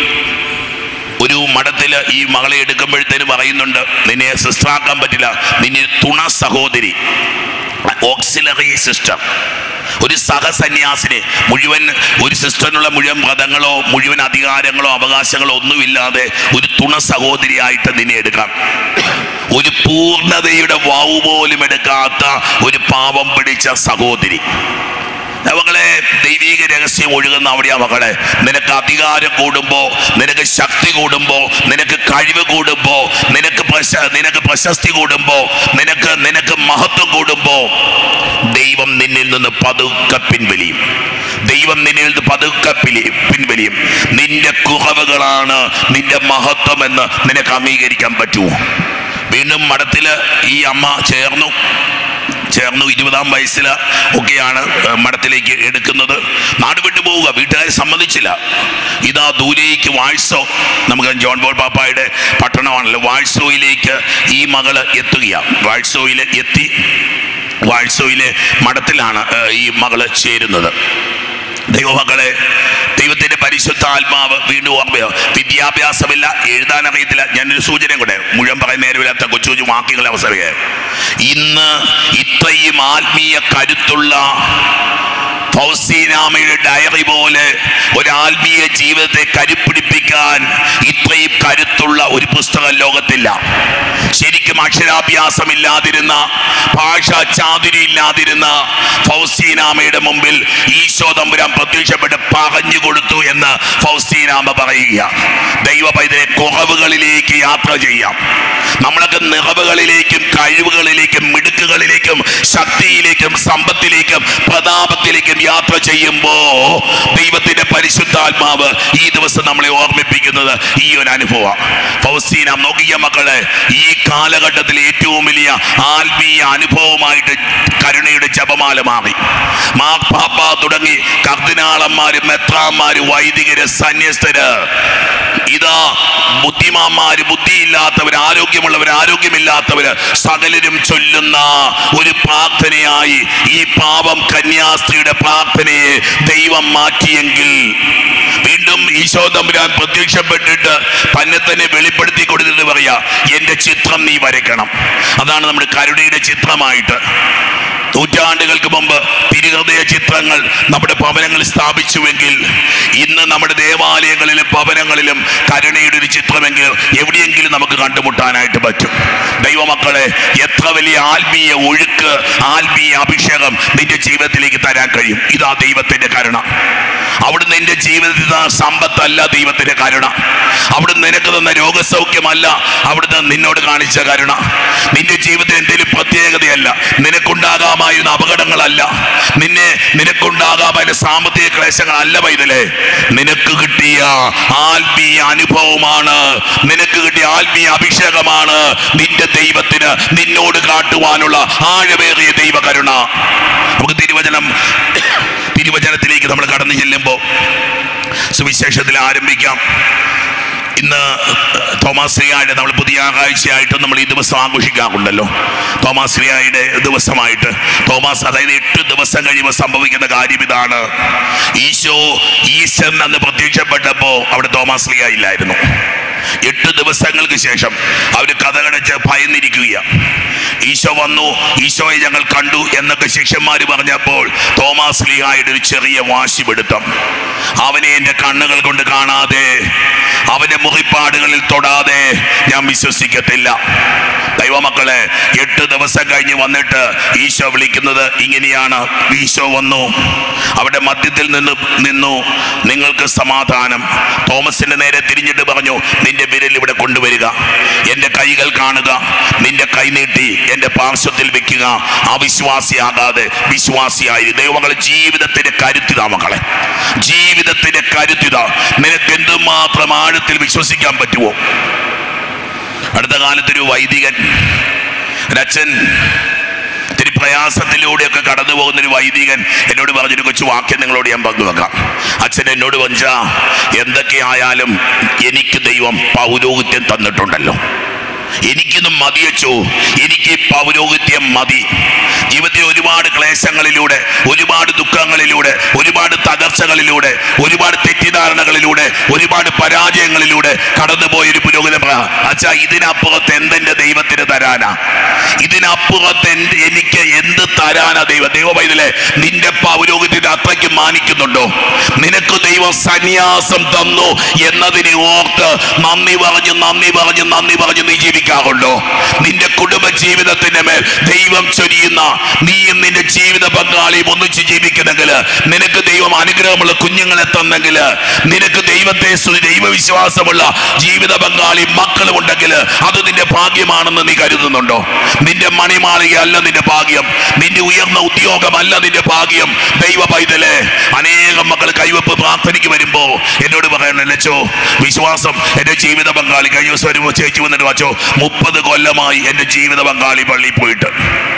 ഒരു മഠത്തില് ഈ മകളെ എടുക്കുമ്പോഴത്തേന് പറയുന്നുണ്ട് നിന്നെ സിസ്റ്ററാക്കാൻ പറ്റില്ല നിന്നെ തുണ സഹോദരി ഓക്സിലറി സിസ്റ്റർ ഒരു സഹസന്യാസിനെ മുഴുവൻ ഒരു സിസ്റ്ററിനുള്ള മുഴുവൻ വ്രതങ്ങളോ മുഴുവൻ അധികാരങ്ങളോ അവകാശങ്ങളോ ഒന്നുമില്ലാതെ ഒരു തുണ സഹോദരിയായിട്ട് നിന്നെ എടുക്കാം ഒരു പൂർണ്ണതയുടെ വാവ് പോലും എടുക്കാത്ത ഒരു പാവം പിടിച്ച സഹോദരി മകളെ ദൈവീക രഹസ്യം ഒഴുകുന്ന അവിടെയാ മകളെ നിനക്ക് അധികാരം കൂടുമ്പോ നിനക്ക് ശക്തി കൂടുമ്പോ നിനക്ക് കഴിവ് കൂടുമ്പോ നിനക്ക് പ്രശ- നിനക്ക് പ്രശസ്തി കൂടുമ്പോ നിനക്ക് നിനക്ക് മഹത്വം കൂടുമ്പോ ദൈവം നിന്നിൽ നിന്ന് പതുക്കെ പിൻവലിയും ദൈവം നിന്നിൽ നിന്ന് പതുക്കെ പിലി- പിൻവലിയും നിന്റെ കുറവുകളാണ് നിന്റെ മഹത്വം എന്ന് നിനക്ക് അംഗീകരിക്കാൻ പറ്റുമോ വീണ്ടും മഠത്തില് ഈ അമ്മ ചേർന്നു ചേർന്നു ഇരുപതാം വയസ്സിൽ ഒക്കെയാണ് ഏഹ്, മഠത്തിലേക്ക് എടുക്കുന്നത് നാട് വിട്ടു പോവുക വീട്ടുകാരെ സമ്മതിച്ചില്ല ഇതാ ദൂരേക്ക് വാഴ്സോ നമുക്ക് ജോൺ ബോൾ പാപ്പായുടെ പട്ടണമാണല്ലോ വാഴ്സോയിലേക്ക് ഈ മകള് എത്തുകയാണ് വാഴ്സോയിൽ എത്തി വാഴ്സോയിലെ മഠത്തിലാണ് ഏഹ്, ഈ മകള് ചേരുന്നത് ദൈവമക്കളെ ദൈവത്തിന്റെ പരിശുദ്ധ ആത്മാവ് വീണ്ടും ഓർമ്മയോ വിദ്യാഭ്യാസമില്ല എഴുതാൻ അറിയത്തില്ല ഞാനൊരു സൂചന കൂടെ മുഴുവൻ പറയുന്ന നേരമില്ലാത്ത കൊച്ചു കൊച്ചു വാക്യങ്ങൾ അവസരമേ ഇന്ന് ഇത്രയും ആത്മീയ കരുത്തുള്ള ഫൗസീനാമയുടെ ഡയറി പോലെ ഒരു ആത്മീയ ജീവിതത്തെ കരുപ്പിടിപ്പിക്കാൻ ഇത്രയും കരുത്തുള്ള ഒരു പുസ്തകം ലോകത്തില്ല ശരിക്കും അക്ഷരാഭ്യാസമില്ലാതിരുന്ന ഭാഷാ ചാതുര്യം ഇല്ലാതിരുന്ന ഫൗസീനാമയുടെ മുമ്പിൽ ഈശോ തമ്പുരാൻ പ്രത്യക്ഷപ്പെട്ട് പറഞ്ഞു കൊടുത്തു എന്ന് ഫൗസീനാമ പറയുക ദൈവ പൈതലെ കുറവുകളിലേക്ക് യാത്ര ചെയ്യാം നമ്മളൊക്കെ നിറവുകളിലേക്കും കഴിവുകളിലേക്കും മിടുക്കുകളിലേക്കും ശക്തിയിലേക്കും സമ്പത്തിലേക്കും പ്രതാപത്തിലേക്കും യാത്ര ചെയ്യുമ്പോ ദൈവത്തിന്റെ പരിശുദ്ധാത്മാവ് ഈ ദിവസം നമ്മളെ ഓർമ്മിപ്പിക്കുന്നത് ഈ ഒരു അനുഭവം ഫൗസീന നോക്കിയ മക്കളെ ഈ കാലഘട്ടത്തിൽ ഏറ്റവും വലിയ ആത്മീയ അനുഭവമായിട്ട് കരുണയുടെ ജപമാല മാറി മാർപ്പാപ്പ തുടങ്ങി കർദിനാളന്മാര് മെത്രാന്മാര് വൈദികര് സന്യസ്തര് ഇതാ ബുദ്ധിമാന്മാര് ബുദ്ധിയില്ലാത്തവര് ആരോഗ്യമുള്ളവർ ആരോഗ്യമില്ലാത്തവര് സകലരും ചൊല്ലുന്ന ഒരു പ്രാർത്ഥനയായി ഈ പാവം കന്യാസ്ത്രീയുടെ പ്രാർത്ഥനയെ ദൈവം മാറ്റിയെങ്കിൽ വീണ്ടും ഈശോ തമ്പുരാൻ പ്രത്യക്ഷപ്പെട്ടിട്ട് തന്നെ തന്നെ വെളിപ്പെടുത്തി കൊടുത്തിട്ട് പറയാ എന്റെ ചിത്രം നീ വരയ്ക്കണം അതാണ് നമ്മുടെ കരുണയുടെ ചിത്രമായിട്ട് നൂറ്റാണ്ടുകൾക്ക് മുമ്പ് തിരുഹൃദയ ചിത്രങ്ങൾ നമ്മുടെ ഭവനങ്ങളിൽ സ്ഥാപിച്ചുവെങ്കിൽ ഇന്ന് നമ്മുടെ ദേവാലയങ്ങളിലും ഭവനങ്ങളിലും കരുണയുടെ ഒരു ചിത്രമെങ്കിൽ എവിടെയെങ്കിലും നമുക്ക് കണ്ടുമുട്ടാനായിട്ട് പറ്റും ദൈവമക്കളെ എത്ര വലിയ ആത്മീയ ഒഴുക്ക് ആത്മീയ അഭിഷേകം നിന്റെ ജീവിതത്തിലേക്ക് തരാൻ കഴിയും ഇതാ ദൈവത്തിന്റെ കരുണ അവിടുന്ന് നിന്റെ ജീവിതത്തിൽ തന്ന സമ്പത്തല്ല ദൈവത്തിന്റെ കരുണ അവിടുന്ന് നിനക്ക് തന്ന രോഗസൗഖ്യമല്ല അവിടുന്ന് നിന്നോട് കാണിച്ച കരുണ നിന്റെ ജീവിതത്തിൽ എന്തെങ്കിലും പ്രത്യേകതയല്ല നിനക്കുണ്ടാകാമായിരുന്ന അപകടങ്ങളല്ല നിന്നെ നിനക്കുണ്ടാകാമായിരുന്ന സാമ്പത്തിക ക്ലേശങ്ങളല്ല പൈതലേ നിനക്ക് കിട്ടിയ ആത്മീയ അനുഭവമാണ് നിനക്ക് കിട്ടിയ ആത്മീയ അഭിഷേകമാണ് നിന്റെ ദൈവത്തിന് നിന്നോട് കാട്ടുവാനുള്ള ആഴമേറിയ ദൈവകരുണ നമുക്ക് തിരുവചനം തിരുവചനത്തിലേക്ക് നമ്മൾ കടന്നു ചെല്ലുമ്പോൾ സുവിശേഷത്തിൽ ആരംഭിക്കാം ഇന്ന് തോമസ് ലിയായുടെ നമ്മൾ പുതിയ ആകാഴ്ചയായിട്ട് നമ്മൾ ഈ ദിവസം ആഘോഷിക്കാറുണ്ടല്ലോ തോമസ് ലിയായുടെ ദിവസമായിട്ട് തോമസ് അതായത് എട്ട് ദിവസം കഴിയുമ്പോൾ സംഭവിക്കുന്ന കാര്യം ഇതാണ് ഈശോ ഈശ്വരൻ അന്ന് പ്രത്യക്ഷപ്പെട്ടപ്പോൾ അവിടെ തോമസ് ലിയ ഇല്ലായിരുന്നു എട്ട് ദിവസങ്ങൾക്ക് ശേഷം അവർ കഥകടച്ച് ഭയന്നിരിക്കുക ഈശോ വന്നു ഈശോയെ ഞങ്ങൾ കണ്ടു എന്നൊക്കെ ശിഷ്യന്മാർ പറഞ്ഞപ്പോൾ തോമാസ് ലിഹായുടെ ഒരു ചെറിയ വാശിപിടുത്തം അവനെ എൻ്റെ കണ്ണുകൾ കൊണ്ട് കാണാതെ അവന്റെ മുറിപ്പാടുകളിൽ തൊടാതെ ഞാൻ വിശ്വസിക്കത്തില്ല ദൈവമക്കളെ എട്ട് ദിവസം കഴിഞ്ഞ് വന്നിട്ട് ഈശോ വിളിക്കുന്നത് ഇങ്ങനെയാണ് ഈശോ വന്നു അവിടെ മധ്യത്തിൽ നിന്ന് നിന്നു നിങ്ങൾക്ക് സമാധാനം തോമസിന്റെ നേരെ തിരിഞ്ഞിട്ട് പറഞ്ഞു നിന്റെ വിരൽ ഇവിടെ കൊണ്ടുവരിക എന്റെ കൈകൾ കാണുക നിന്റെ കൈ നീട്ടി എന്റെ പാർശ്വത്തിൽ വെക്കുക അവിശ്വാസിയാകാതെ വിശ്വാസിയായി ദൈവമക്കളെ ജീവിതത്തിന്റെ കരുത്തിത മക്കളെ ജീവിതത്തിന്റെ കരുത്തിത നിനക്ക് എന്തുമാത്രം ആഴത്തിൽ വിശ്വസിക്കാൻ പറ്റുമോ അടുത്ത കാലത്തൊരു വൈദികൻ ഒരച്ഛൻ ഇത്തിരി പ്രയാസത്തിലൂടെയൊക്കെ കടന്നു പോകുന്ന ഒരു വൈദികൻ എന്നോട് പറഞ്ഞൊരു കൊച്ചു വാക്യം നിങ്ങളോട് ഞാൻ പങ്കുവെക്കാം അച്ഛൻ എന്നോട് വഞ്ച എന്തൊക്കെയായാലും എനിക്ക് ദൈവം പൗരോഹിത്യം തന്നിട്ടുണ്ടല്ലോ എനിക്കിന്നും മതിയച്ചോ എനിക്ക് ഈ പൗരോഹിത്യം മതി ജീവിതത്തിൽ ഒരുപാട് ക്ലേശങ്ങളിലൂടെ ഒരുപാട് ദുഃഖങ്ങളിലൂടെ ഒരുപാട് തകർച്ചകളിലൂടെ ഒരുപാട് തെറ്റിദ്ധാരണകളിലൂടെ ഒരുപാട് പരാജയങ്ങളിലൂടെ കടന്നുപോയ ഒരു പുരോഗതി അച്ഛാ ഇതിനപ്പുറത്ത് എന്തെന്റെ ദൈവത്തിന് തരാനാ ഇതിനപ്പുറത്ത് എന്ത് എനിക്ക് എന്ത് തരാനാ ദൈവം ദൈവം ഇതിലെ നിന്റെ പൗരോഹിത്യത്തെ അത്രയ്ക്ക് മാനിക്കുന്നുണ്ടോ നിനക്ക് ദൈവം സന്യാസം തന്നു എന്നതിനെ ഓർത്ത് നന്ദി പറഞ്ഞ് നന്ദി പറഞ്ഞ് നന്ദി പറഞ്ഞ് നീ ജീവിക്കാറുണ്ടോ നിന്റെ കുടുംബ ജീവിതത്തിന്റെ മേൽ ദൈവം ചൊരിയുന്ന നീയും നിന്റെ ജീവിത പങ്കാളിയും ഒന്നിച്ച് ജീവിക്കുന്നെങ്കിൽ നിനക്ക് ദൈവം അനുഗ്രഹമുള്ള കുഞ്ഞുങ്ങളെ തന്നെങ്കിൽ നിനക്ക് ദൈവത്തെ സ്തുതി ദൈവവിശ്വാസമുള്ള ജീവിത പങ്കാളി മക്കളും ഉണ്ടെങ്കിൽ അത് നിന്റെ ഭാഗ്യമാണെന്ന് നീ കരുതുന്നുണ്ടോ നിന്റെ മണിമാളികയല്ല നിന്റെ ഭാഗ്യം നിന്റെ ഉയർന്ന ഉദ്യോഗമല്ല നിന്റെ ഭാഗ്യം ദൈവ പൈതലെ അനേകം മക്കൾ കൈവപ്പ് പ്രാർത്ഥനയ്ക്ക് വരുമ്പോ എന്നോട് പറയണല്ലോ വിശ്വാസം എന്റെ ജീവിത പങ്കാളി കഴിഞ്ഞ ദിവസം വരുമ്പോ ചേച്ചി വന്നിട്ട് വച്ചോ മുപ്പത് കൊല്ലമായി എന്റെ ജീവിത പങ്കാളി പള്ളിയിൽ പോയിട്ട്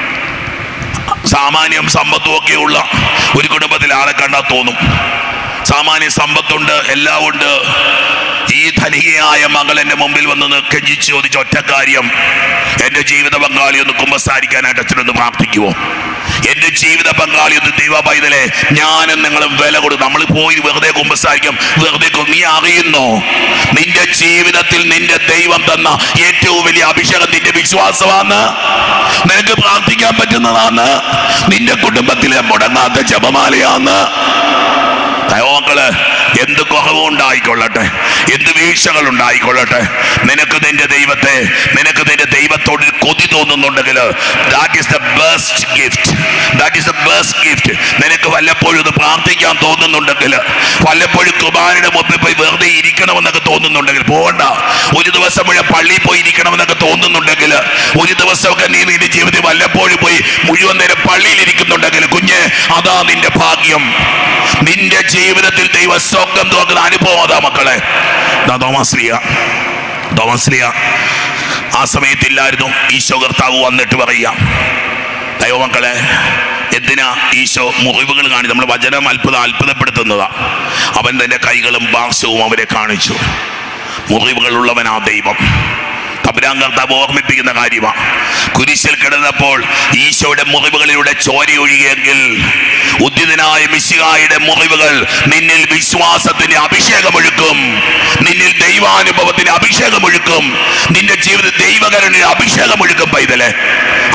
സാമാന്യം സമ്പത്തും ഒക്കെയുള്ള ഒരു കുടുംബത്തിൽ ആളെ കണ്ടാൽ തോന്നും സാമാന്യ സമ്പത്തുണ്ട് എല്ലാം ഉണ്ട് ഈ ധനികയായ മകൾ എന്റെ മുമ്പിൽ വന്ന് കെഞ്ചിച്ച് ചോദിച്ച ഒറ്റ കാര്യം എന്റെ ജീവിത പങ്കാളി ഒന്ന് കുമ്പസാരിക്കാനായിട്ട് അച്ഛനൊന്ന് പ്രാർത്ഥിക്കുവോ എന്റെ ജീവിത പങ്കാളി ഒന്ന് ദൈവ പൈതലെ ഞാനും നിങ്ങളും വില കൊടുക്കും നമ്മൾ പോയി വെറുതെ കുമ്പസാരിക്കും വെറുതെ കൊ- നീ അറിയുന്നോ നിന്റെ ജീവിതത്തിൽ നിന്റെ ദൈവം തന്ന ഏറ്റവും വലിയ അഭിഷേകം നിന്റെ വിശ്വാസമാണ് നിനക്ക് പ്രാർത്ഥിക്കാൻ പറ്റുന്നതാണ് നിന്റെ കുടുംബത്തിലെ മുടങ്ങാത്ത ജപമാലയാണ് ദൈവമക്കള് എന്ത് കുറവുണ്ടായിക്കൊള്ളട്ടെ എന്ത് വീഴ്ചകൾ ഉണ്ടായിക്കൊള്ളട്ടെ നിനക്ക് നിന്റെ ദൈവത്തെ നിനക്ക് നിന്റെ ദൈവത്തോട് ഒരു കൊതി തോന്നുന്നുണ്ടെങ്കിൽ that is the best gift that is the best gift നിനക്ക് വല്ലപ്പോഴും ഒന്ന് പ്രാർത്ഥിക്കാൻ തോന്നുന്നുണ്ടെങ്കിൽ വല്ലപ്പോഴും കുമാരയുടെ മുമ്പിൽ പോയി വെറുതെ ഇരിക്കണമെന്നൊക്കെ തോന്നുന്നുണ്ടെങ്കിൽ പോകണ്ട ഒരു ദിവസം മുഴുവൻ പള്ളിയിൽ പോയി ഇരിക്കണമെന്നൊക്കെ തോന്നുന്നുണ്ടെങ്കിൽ ഒരു ദിവസമൊക്കെ നീ നിന്റെ ജീവിതത്തിൽ വല്ലപ്പോഴും പോയി മുഴുവൻ നേരം പള്ളിയിൽ ഇരിക്കുന്നുണ്ടെങ്കിൽ കുഞ്ഞ് അതാ നിന്റെ ഭാഗ്യം നിന്റെ ജീവിതത്തിൽ ദൈവ സ്വർഗം തുറക്കുന്ന അനുഭവം അതാ മക്കളെ ദാ തോമാശ്രീയ തോമാശ്രീയ ആ സമയത്തില്ലായിരുന്നു ഈശോ കർത്താവ് വന്നിട്ട് പറയുക ദൈവമക്കളെ എന്തിനാ ഈശോ മുറിവുകൾ കാണി നമ്മൾ വചനം അത്ഭുതം അത്ഭുതപ്പെടുത്തുന്നതാ അവൻ തന്റെ കൈകളും പാർശ്വവും അവരെ കാണിച്ചു മുറിവുകളുള്ളവനാ ദൈവം തമ്പുരാൻ കർത്താവ് ഓർമ്മിപ്പിക്കുന്ന കാര്യമാണ് കുരിശിൽ കിടന്നപ്പോൾ ഈശോയുടെ മുറിവുകളിലൂടെ ചോരയൊഴുകിയെങ്കിൽ ഉദ്ധിതനായ മിശിഹായുടെ മുറിവുകൾ നിന്നിൽ വിശ്വാസത്തിന്റെ അഭിഷേകമൊഴുക്കും നിന്നിൽ ദൈവാനുഭവത്തിന്റെ അഭിഷേകമൊഴുക്കും നിന്റെ ജീവിതത്തിൽ ദൈവകരണിന്റെ അഭിഷേകമൊഴുക്കും പൈതലെ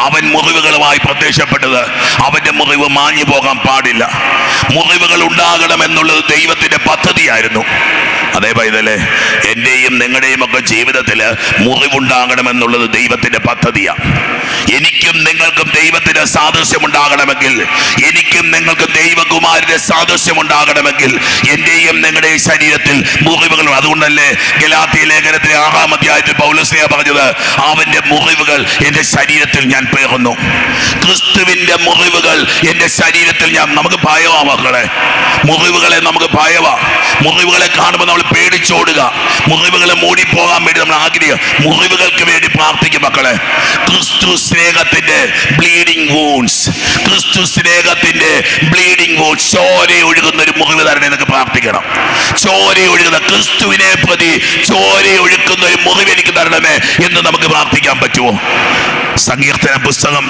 അവൻ മുറിവുകളുമായി പ്രത്യക്ഷപ്പെട്ടത് അവന്റെ മുറിവ് മാഞ്ഞു പോകാൻ പാടില്ല മുറിവുകൾ ഉണ്ടാകണമെന്നുള്ളത് ദൈവത്തിന്റെ പദ്ധതിയായിരുന്നു അതേ പൈതലെ എന്റെയും നിങ്ങളുടെയും ഒക്കെ ജീവിതത്തിൽ മുറിവുണ്ടാകണമെന്നുള്ളത് ദൈവത്തിന്റെ പദ്ധതിയാണ് എനിക്കും നിങ്ങൾക്കും ദൈവത്തിന്റെ സാദൃശ്യം ഉണ്ടാകണമെങ്കിൽ എനിക്കും നിങ്ങൾക്കും ദൈവകുമാരന്റെ സാദൃശ്യം ഉണ്ടാകണമെങ്കിൽ എന്റെയും നിങ്ങളുടെയും ശരീരത്തിൽ മുറിവുകൾ അതുകൊണ്ടല്ലേ ഗലാത്തിയ ലേഖനത്തിലെ ആറാം അധ്യായത്തിൽ പൗലസ്ലിയ പറഞ്ഞത് അവന്റെ മുറിവുകൾ എന്റെ ശരീരത്തിൽ ഞാൻ പേറുന്നു ക്രിസ്തുവിന്റെ മുറിവുകൾ എന്റെ ശരീരത്തിൽ ഞാൻ നമുക്ക് ഭയവാ മക്കളെ മുറിവുകളെ നമുക്ക് ഭയവാ മുറിവുകളെ കാണുമ്പോൾ നമ്മൾ പേടിച്ചോടുക മുറിവുകളെ മൂടിപ്പോകാൻ വേണ്ടി നമ്മൾ ആഗ്രഹിക്കുക മുറിവുകൾക്ക് വേണ്ടി പ്രാർത്ഥിക്കും മക്കളെ ക്രിസ്തു സ്നേഹത്തിന്റെ ബ്ലീഡിംഗ് വൂൺസ് ക്രിസ്തു സ്നേഹത്തിന്റെ ബ്ലീഡിംഗ് വൂൺസ് ചോര ഒഴുകുന്ന ഒരു മുറിവ് തരണേ എന്നൊക്കെ പ്രാർത്ഥിക്കണം ചോര ഒഴുകുന്ന ക്രിസ്തുവിനെ പ്രതി ചോര ഒഴുക്കുന്ന ഒരു മുറിവ് എനിക്ക് തരണമേ എന്ന് നമുക്ക് പ്രാർത്ഥിക്കാൻ പറ്റുമോ സങ്കീർത്തന പുസ്തകം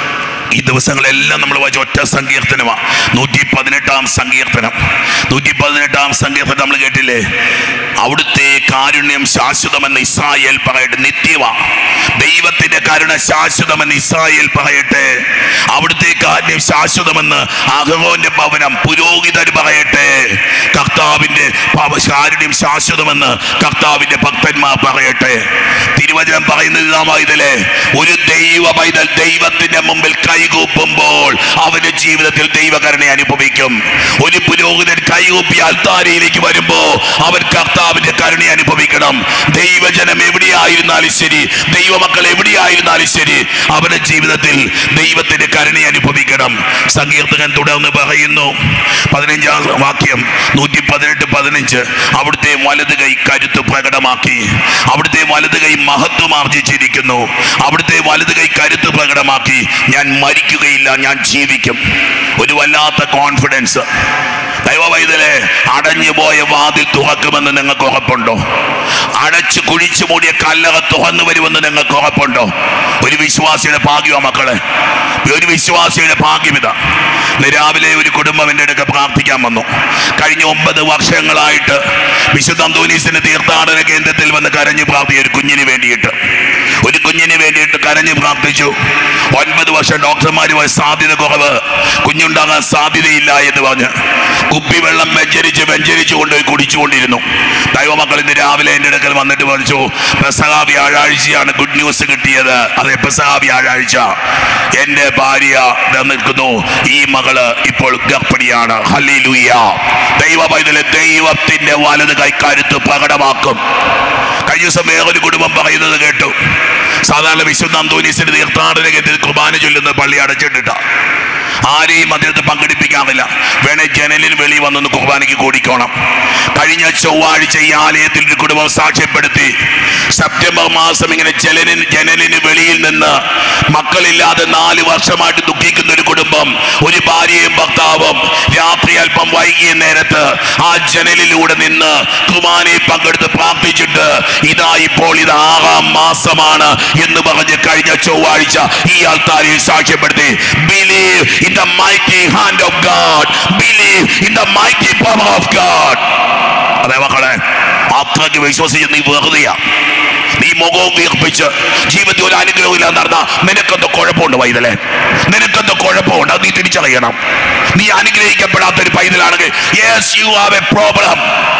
ഈ ദിവസങ്ങളെല്ലാം നമ്മൾ വായിച്ച ഒറ്റ സങ്കീർത്തനമാണ് നൂറ്റി പതിനെട്ടാം സങ്കീർത്തനം നൂറ്റി പതിനെട്ടാം സങ്കീർത്തനം നമ്മൾ കേട്ടില്ലേ അവിടുത്തെ കാരുണ്യം ശാശ്വതമെന്ന് ഇസ്രായേൽ പറയട്ടെ നിത്യവ ദൈവത്തിന്റെ കരുണ ശാശ്വതമെന്ന് ഇസ്രായേൽ പറയട്ടെ അവിടുത്തെ കാരുണ്യം ശാശ്വതമെന്ന് അഹറോന്റെ ഭവനം പുരോഹിതർ പറയട്ടെ കർത്താവിന്റെ പവ- കാരുണ്യം ശാശ്വതമെന്ന് കർത്താവിന്റെ ഭക്തന്മാർ പറയട്ടെ തിരുവചനം പറയുന്നത് ഇതാ പൈതലേ ഒരു ദൈവ പൈതൽ ദൈവത്തിന്റെ മുമ്പിൽ കൈകൂപ്പുമ്പോൾ അവന്റെ ജീവിതത്തിൽ ദൈവകരുണ അനുഭവിക്കും ഒരു പുരോഹിതൻ കൈകൂപ്പി അൽത്താരയിലേക്ക് വരുമ്പോ അവൻ കർത്താവിന്റെ കരുണ അനുഭവിക്കണം ദൈവജനം എവിടെയായിരുന്നാലും ശരി ദൈവമക്കൾ എവിടെയായിരുന്നാലും ശരി അവന്റെ ജീവിതത്തിൽ ദൈവത്തിന്റെ കരുണ അനുഭവിക്കണം സങ്കീർത്തകൻ തുടർന്ന് പറയുന്നു പതിനഞ്ചാം വാക്യം നൂറ്റി പതിനെട്ട് പതിനഞ്ച് അവിടുത്തെ വലത് കൈ കരുത്ത് പ്രകടമാക്കി അവിടുത്തെ വലത് കൈ മഹത്വം ആർജിച്ചിരിക്കുന്നു അവിടുത്തെ വലത് കൈ കരുത്ത് പ്രകടമാക്കി ഞാൻ മരിക്കുകയില്ല ഞാൻ ജീവിക്കും ഒരു വല്ലാത്ത കോൺഫിഡൻസ് ദൈവവൈതലെ അടഞ്ഞു പോയ വാതിൽ തുറക്കുമെന്ന് നിങ്ങൾക്ക് ഉറപ്പുണ്ടോ അടച്ചു കുഴിച്ചു മൂടിയ കല്ലറ തുറന്നു വരുമെന്ന് നിങ്ങൾക്ക് ഉറപ്പുണ്ടോ ഒരു വിശ്വാസിയുടെ ഭാഗ്യമാ മക്കളെ ഒരു വിശ്വാസിയുടെ ഭാഗ്യം ഇതാ ഇന്ന് രാവിലെ ഒരു കുടുംബം എൻ്റെ അടുക്ക പ്രാർത്ഥിക്കാൻ വന്നു കഴിഞ്ഞ ഒമ്പത് വർഷങ്ങളായിട്ട് വിശുദ്ധ അന്തോനീസിന്റെ തീർത്ഥാടന കേന്ദ്രത്തിൽ വന്ന് കരഞ്ഞു പ്രാർത്ഥിച്ച ഒരു കുഞ്ഞിന് വേണ്ടിയിട്ട് ഒരു കുഞ്ഞിന് വേണ്ടിയിട്ട് കരഞ്ഞു പ്രാർത്ഥിച്ചു ഒൻപത് വർഷം ഡോക്ടർമാരുമായി സാധ്യത കുറവ് കുഞ്ഞുണ്ടാകാൻ സാധ്യതയില്ല എന്ന് പറഞ്ഞ് കുപ്പിവെള്ളം വെഞ്ചരിച്ച് വെഞ്ചരിച്ച് കൊണ്ടുപോയി കുടിച്ചുകൊണ്ടിരുന്നു ദൈവമക്കൾ ഇന്ന് രാവിലെ എൻ്റെ അടുക്കൽ വന്നിട്ട് പറഞ്ഞു പെസഹ വ്യാഴാഴ്ചയാണ് ഗുഡ് ന്യൂസ് കിട്ടിയത് അതെ പെസഹ വ്യാഴാഴ്ച എൻ്റെ ഭാര്യ ദാ നിൽക്കുന്നു ഈ മകള് ഇപ്പോൾ ഗർഭിണിയാണ് ഹല്ലേലൂയ ദൈവ പൈതലെ ദൈവത്തിന്റെ വലത് കൈക്കാരുത്ത് പ്രകടമാക്കും കഴിഞ്ഞ ദിവസം വേറൊരു കുടുംബം പറയുന്നത് കേട്ടു സാധാരണ വിശുദ്ധ അന്തോനീസിന്റെ തീർത്ഥാടന കേന്ദ്രത്തിൽ കുർബാന ചൊല്ലുന്ന പള്ളി അടച്ചിട്ടിട്ട ആരെയും അതിനകത്ത് പങ്കെടുപ്പിക്കാറില്ല വേണേ ജനലിന് വെളി വന്നൊന്ന് കുർബാനയ്ക്ക് കൂടിക്കോണം കഴിഞ്ഞ ചൊവ്വാഴ്ച ഈ ആലയത്തിൽ ഒരു കുടുംബം സാക്ഷ്യപ്പെടുത്തി സെപ്റ്റംബർ മാസം ഇങ്ങനെ ജനലിന് ജനലിന് വെളിയിൽ നിന്ന് മക്കളില്ലാതെ നാല് വർഷമായിട്ട് ദുഃഖിക്കുന്ന ഒരു കുടുംബം ഒരു ഭാര്യയും ഭർത്താവും രാത്രി അല്പം വൈകിയ നേരത്ത് ആ ജനലിലൂടെ നിന്ന് കുർബാനയിൽ പങ്കെടുത്ത് പ്രാർത്ഥിച്ചിട്ട് ഇതാ ഇപ്പോൾ ഇത് ആറാം മാസമാണ് എന്ന് പറഞ്ഞ് കഴിഞ്ഞ ചൊവ്വാഴ്ച ഈ ആൾക്കാരെ സാക്ഷ്യപ്പെടുത്തി believe in the mighty hand of God believe in the mighty power of God അതെ മക്കളെ അത്രയ്ക്ക് വിശ്വസിച്ച് നീ വെറുതെയാ നീ മുഖവും വീർപ്പിച്ച് ജീവിതത്തിൽ ഒരു അനുഗ്രഹവും ഇല്ലാതെ നടന്ന നിനക്കെന്തോ കുഴപ്പമുണ്ട് പൈതലെ നിനക്കെന്തോ കുഴപ്പമുണ്ട് അത് നീ തിരിച്ചറിയണം നീ അനുഗ്രഹിക്കപ്പെടാത്ത ഒരു പൈതലാണെങ്കിൽ yes you have a problem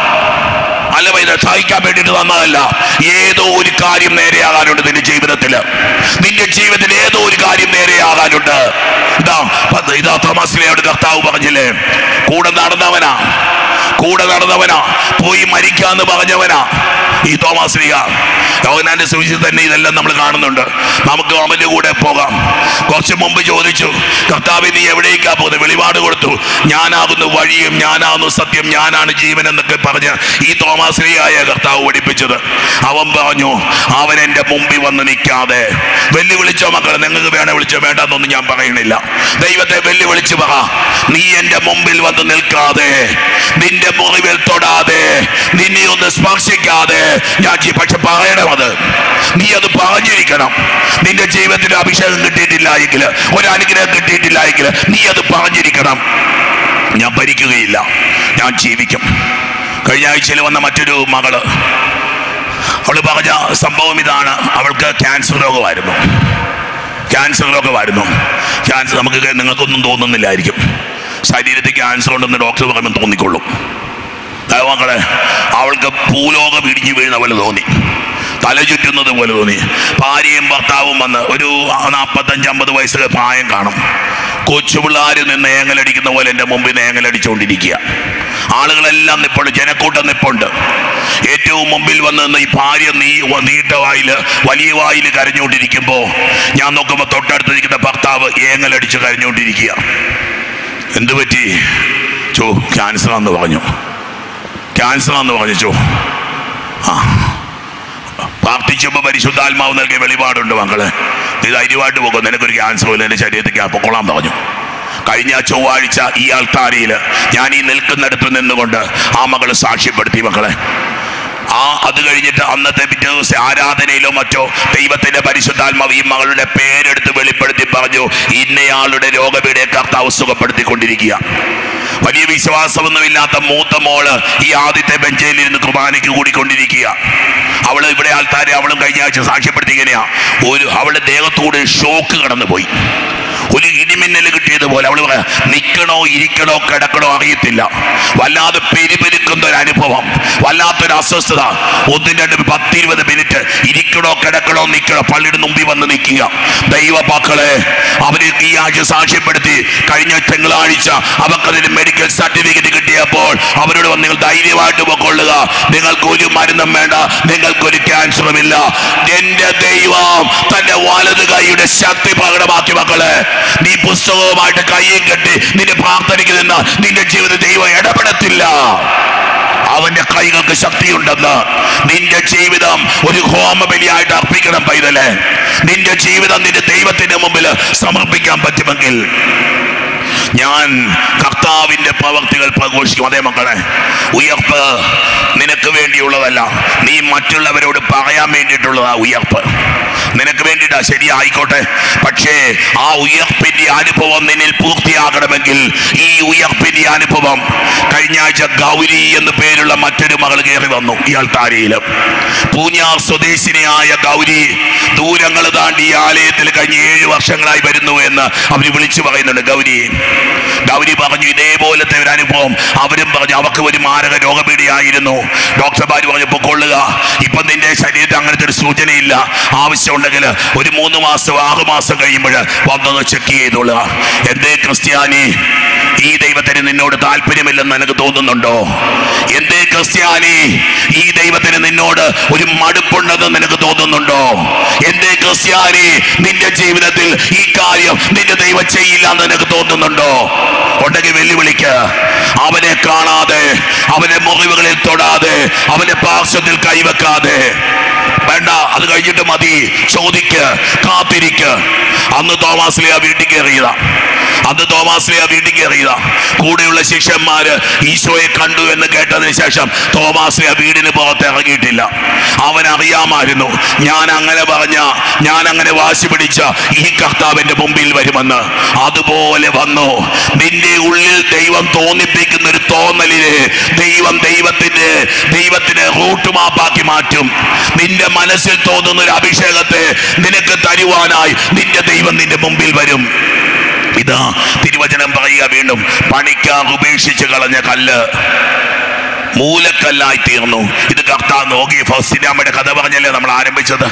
അല്ല പൈതൽ സഹിക്കാൻ വേണ്ടിയിട്ട് തന്നതല്ല ഏതോ ഒരു കാര്യം നേരെയാകാനുണ്ട് നിന്റെ ജീവിതത്തിൽ നിന്റെ ജീവിതത്തിൽ ഏതോ ഒരു കാര്യം നേരെയാകാനുണ്ട് ഇതാ പത്ത് ഇതാ തോമസിലെയോട് കർത്താവ് പറഞ്ഞില്ലേ കൂടെ നടന്നവനാ കൂടെ നടന്നവനാ പോയി മരിക്കാന്ന് പറഞ്ഞവനാ ഈ തോമസ് ലീഗ യോഹനാന്റെ സുവിശേഷം തന്നെ ഇതെല്ലാം നമ്മൾ കാണുന്നുണ്ട് നമുക്ക് അവന്റെ കൂടെ പോകാം കുറച്ച് മുമ്പ് ചോദിച്ചു കർത്താവ് നീ എവിടേക്കാ പോകുന്നത് വെളിപാട് കൊടുത്തു ഞാനാകുന്നു വഴിയും ഞാനാകുന്നു സത്യം ഞാനാണ് ജീവൻ എന്നൊക്കെ പറഞ്ഞ് ഈ തോമസ് ലീഗായ കർത്താവ് പഠിപ്പിച്ചത് അവൻ പറഞ്ഞു അവൻ എൻ്റെ മുമ്പിൽ വന്ന് നിൽക്കാതെ വെല്ലുവിളിച്ചോ മക്കളെ നിങ്ങൾക്ക് വേണേ വിളിച്ചോ വേണ്ടെന്നൊന്നും ഞാൻ പറയണില്ല ദൈവത്തെ വെല്ലുവിളിച്ച് പറ നീ എൻ്റെ മുമ്പിൽ വന്ന് നിൽക്കാതെ നിന്റെ മുറിവിൽ തൊടാതെ നിന്നെ ഒന്ന് സ്പർശിക്കാതെ ഞാൻ ചെയ്യും പക്ഷെ പറയണം അത് നീ അത് പറഞ്ഞിരിക്കണം നിന്റെ ജീവിതത്തിൽ അഭിഷേകം കിട്ടിയിട്ടില്ല എങ്കിൽ ഒരു അനുഗ്രഹം കിട്ടിയിട്ടില്ല എങ്കിൽ നീ അത് പറഞ്ഞിരിക്കണം ഞാൻ ഭരിക്കുകയില്ല ഞാൻ ജീവിക്കും കഴിഞ്ഞ ആഴ്ചയിൽ വന്ന മറ്റൊരു മകള് അവള് പറഞ്ഞ സംഭവം ഇതാണ് അവൾക്ക് ക്യാൻസർ രോഗമായിരുന്നു ക്യാൻസറിലൊക്കെ വരുന്നു ക്യാൻസർ നമുക്ക് നിങ്ങൾക്കൊന്നും തോന്നുന്നില്ലായിരിക്കും ശരീരത്തിൽ ക്യാൻസർ ഉണ്ടെന്ന് ഡോക്ടർ പറയുമ്പോൾ തോന്നിക്കൊള്ളും മക്കളെ അവൾക്ക് ഭൂലോകം ഇടിഞ്ഞു വീഴുന്ന പോലെ തോന്നി തല ചുറ്റുന്നത് പോലെ തോന്നി ഭാര്യയും ഭർത്താവും വന്ന് ഒരു നാൽപ്പത്തഞ്ച് അമ്പത് വയസ്സൊക്കെ പ്രായം കാണും കൊച്ചുപിള്ളാർ നിന്ന് ഏങ്ങലടിക്കുന്ന പോലെ എൻ്റെ മുമ്പിൽ നിന്ന് ഏങ്ങലടിച്ചുകൊണ്ടിരിക്കുക ആളുകളെല്ലാം നിപ്പുണ്ട് ജനക്കൂട്ടം നിപ്പുണ്ട് ഏറ്റവും മുമ്പിൽ വന്ന് നിന്ന് ഈ ഭാര്യ നീ നീട്ട വായിൽ വലിയ വായിൽ കരഞ്ഞുകൊണ്ടിരിക്കുമ്പോൾ ഞാൻ നോക്കുമ്പോൾ തൊട്ടടുത്തിരിക്കുന്ന ഭർത്താവ് ഏങ്ങലടിച്ച് കരഞ്ഞുകൊണ്ടിരിക്കുക എന്തു പറ്റി ചോ ക്യാൻസർ ആണെന്ന് പറഞ്ഞു ക്യാൻസർ ആണെന്ന് പറഞ്ഞു ചോ ആ പ്രാർത്ഥിച്ചപ്പോൾ പരിശുദ്ധാത്മാവ് നൽകിയ വെളിപാടുണ്ട് മക്കളെ നീ ധൈര്യമായിട്ട് പോകും നിനക്കൊരു ക്യാൻസർ ഇല്ല എൻ്റെ ശരീരത്തിൽ പൊക്കോളാൻ പറഞ്ഞു കഴിഞ്ഞ ചൊവ്വാഴ്ച ഈ ആൾത്താരിയിൽ ഞാൻ ഈ നിൽക്കുന്നിടത്ത് നിന്നുകൊണ്ട് ആ മകള് സാക്ഷ്യപ്പെടുത്തി മക്കളെ ആ അത് കഴിഞ്ഞിട്ട് അന്നത്തെ പിറ്റേ ദിവസം ആരാധനയിലോ മറ്റോ ദൈവത്തിന്റെ പരിശുദ്ധാത്മാവ് ഈ മകളുടെ പേരെടുത്ത് വെളിപ്പെടുത്തി പറഞ്ഞു ഇന്നയാളുടെ രോഗപീഠയെ കർത്താവ് സുഖപ്പെടുത്തിക്കൊണ്ടിരിക്കുക വലിയ വിശ്വാസമൊന്നുമില്ലാത്ത മൂത്ത മോള് ഈ ആദ്യത്തെ ബെഞ്ചിൽ ഇരുന്ന് കുർബാനയ്ക്ക് കൂടിക്കൊണ്ടിരിക്കുക അവള് ഇവിടെ ആൾക്കാരെ അവളും കഴിഞ്ഞ ആഴ്ച സാക്ഷ്യപ്പെടുത്തി ഇങ്ങനെയാ ഒരു അവളുടെ ദേഹത്തൂടെ ഷോക്ക് കടന്നു പോയി ഒരു ഇടിമിന്നൽ കിട്ടിയതുപോലെ അവള് പറയാ നിൽക്കണോ ഇരിക്കണോ കിടക്കണോ അറിയത്തില്ല വല്ലാതെ പെരുപെരുക്കുന്ന ഒരു അനുഭവം വല്ലാത്തൊരു അസ്വസ്ഥത ഒന്നും രണ്ടും പത്തിരുപത് മിനിറ്റ് ഇരിക്കണോ കിടക്കണോ നിൽക്കണോ പള്ളിയുടെ മുമ്പിൽ വന്ന് നിൽക്കുക ദൈവ മക്കളെ അവര് ഈ ആഴ്ച സാക്ഷ്യപ്പെടുത്തി കഴിഞ്ഞ തിങ്കളാഴ്ച അവർക്കതിന് മെഡിക്കൽ സർട്ടിഫിക്കറ്റ് കിട്ടിയപ്പോൾ അവരോട് വന്ന് നിങ്ങൾ ധൈര്യമായിട്ട് പൊക്കൊള്ളുക നിങ്ങൾക്ക് ഒരു മരുന്നും വേണ്ട നിങ്ങൾക്കൊരു ക്യാൻസറും ഇല്ല എന്റെ ദൈവം തന്റെ വലത് കൈയുടെ ശക്തി പ്രകടമാക്കി മക്കളെ നീ പുസ്തകവുമായിട്ട് കൈയും കെട്ടി നിന്റെ പ്രാർത്ഥനയ്ക്ക് നിന്ന് നിന്റെ ജീവിത ദൈവം ഇടപെടത്തില്ല അവന്റെ കൈകൾക്ക് ശക്തിയുണ്ടെന്ന് നിന്റെ ജീവിതം ഒരു ഹോമബലിയായിട്ട് അർപ്പിക്കണം പൈതലെ നിന്റെ ജീവിതം നിന്റെ ദൈവത്തിന്റെ മുമ്പിൽ സമർപ്പിക്കാൻ പറ്റുമെങ്കിൽ ഞാൻ കർത്താവിന്റെ പ്രവർത്തികൾ പ്രഘോഷിക്കും അതേ മക്കളെ ഉയർപ്പ് നിനക്ക് വേണ്ടിയുള്ളതല്ല നീ മറ്റുള്ളവരോട് പറയാൻ വേണ്ടിയിട്ടുള്ളതാ ഉയർപ്പ് നിനക്ക് വേണ്ടിയിട്ടാ ശരി ആയിക്കോട്ടെ പക്ഷേ ആ ഉയർപ്പിന്റെ അനുഭവം നിന്നിൽ പൂർത്തിയാകണമെങ്കിൽ ഈ ഉയർപ്പിന്റെ അനുഭവം കഴിഞ്ഞ ആഴ്ച ഗൗരി എന്ന് പേരുള്ള മറ്റൊരു മകൾ കയറി വന്നു ഈ ആൾത്താരയിൽ പൂഞ്ഞാർ സ്വദേശിനിയായ ഗൗരി ദൂരങ്ങൾ താണ്ടി ഈ ആലയത്തിൽ കഴിഞ്ഞ ഏഴ് വർഷങ്ങളായി വരുന്നു എന്ന് അവർ വിളിച്ചു പറയുന്നുണ്ട് ഗൗരി ഗൗരി പറഞ്ഞു ഇതേപോലത്തെ ഒരു അനുഭവം അവരും പറഞ്ഞു അവർക്ക് ഒരു മാരക രോഗപീഠിയായിരുന്നു ഡോക്ടർമാർ പറഞ്ഞു പൊക്കൊള്ളുക ഇപ്പം നിന്റെ ശരീരത്തിൽ അങ്ങനത്തെ ഒരു സൂചനയില്ല ആവശ്യമുണ്ടെങ്കിൽ ഒരു മൂന്ന് മാസം ആറ് മാസം കഴിയുമ്പോൾ വന്നൊന്ന് ചെക്ക് ചെയ്തോളുക എന്തേ ക്രിസ്ത്യാനി ഈ ദൈവത്തിന് നിന്നോട് താല്പര്യമില്ലെന്ന് എനിക്ക് തോന്നുന്നുണ്ടോ എന്തേ ക്രിസ്ത്യാനി ഈ ദൈവത്തിന് നിന്നോട് ഒരു മടുപ്പുണ്ടെന്ന് നിനക്ക് തോന്നുന്നുണ്ടോ എന്തേ ക്രിസ്ത്യാനി നിന്റെ ജീവിതത്തിൽ ഈ കാര്യം നിന്റെ ദൈവം ചെയ്യില്ല എന്ന് നിനക്ക് തോന്നുന്നുണ്ടോ ഉണ്ടെങ്കിൽ വെല്ലുവിളിക്ക് അവനെ കാണാതെ അവന്റെ മുറിവുകളിൽ തൊടാതെ അവന്റെ പാർശ്വത്തിൽ കൈവെക്കാതെ വേണ്ട അത് കഴിഞ്ഞിട്ട് മതി ചോദിക്ക് കാത്തിരിക്ക് അന്ന് തോമാസ്ലിയ വീട്ടിൽ കയറിയതാ അന്ന് തോമാസ്ലിയ വീട്ടിൽ കയറിയതാ കൂടെയുള്ള ശിഷ്യന്മാര് ഈശോയെ കണ്ടു എന്ന് കേട്ടതിന് ശേഷം തോമാസ്ലിയ വീടിന് പുറത്ത് ഇറങ്ങിയിട്ടില്ല അവൻ അറിയാമായിരുന്നു ഞാൻ അങ്ങനെ പറഞ്ഞ ഞാൻ അങ്ങനെ വാശി പിടിച്ച ഈ കർത്താവിന്റെ മുമ്പിൽ വരുമെന്ന് അതുപോലെ വന്നു നിന്റെ ഉള്ളിൽ ദൈവം തോന്നിപ്പിക്കുന്ന ഒരു തോന്നലിന് ദൈവം ദൈവത്തിന്റെ ദൈവത്തിന് റൂട്ട് മാപ്പാക്കി മാറ്റും നിന്റെ മനസ്സിൽ തോന്നുന്ന ഒരു അഭിഷേകത്തെ നിനക്ക് തരുവാനായി നിന്റെ ദൈവം നിന്റെ മുമ്പിൽ വരും ഇതാ തിരുവചനം പറയുക വീണ്ടും പണിക്കാർ ഉപേക്ഷിച്ച് കളഞ്ഞ കല്ല് മൂലക്കല്ലായി തീർന്നു ഇത് കർത്താവ് നോക്കി ഫൗസ്റ്റിനാമ്മയുടെ കഥ പറഞ്ഞല്ലേ നമ്മൾ ആരംഭിച്ചത്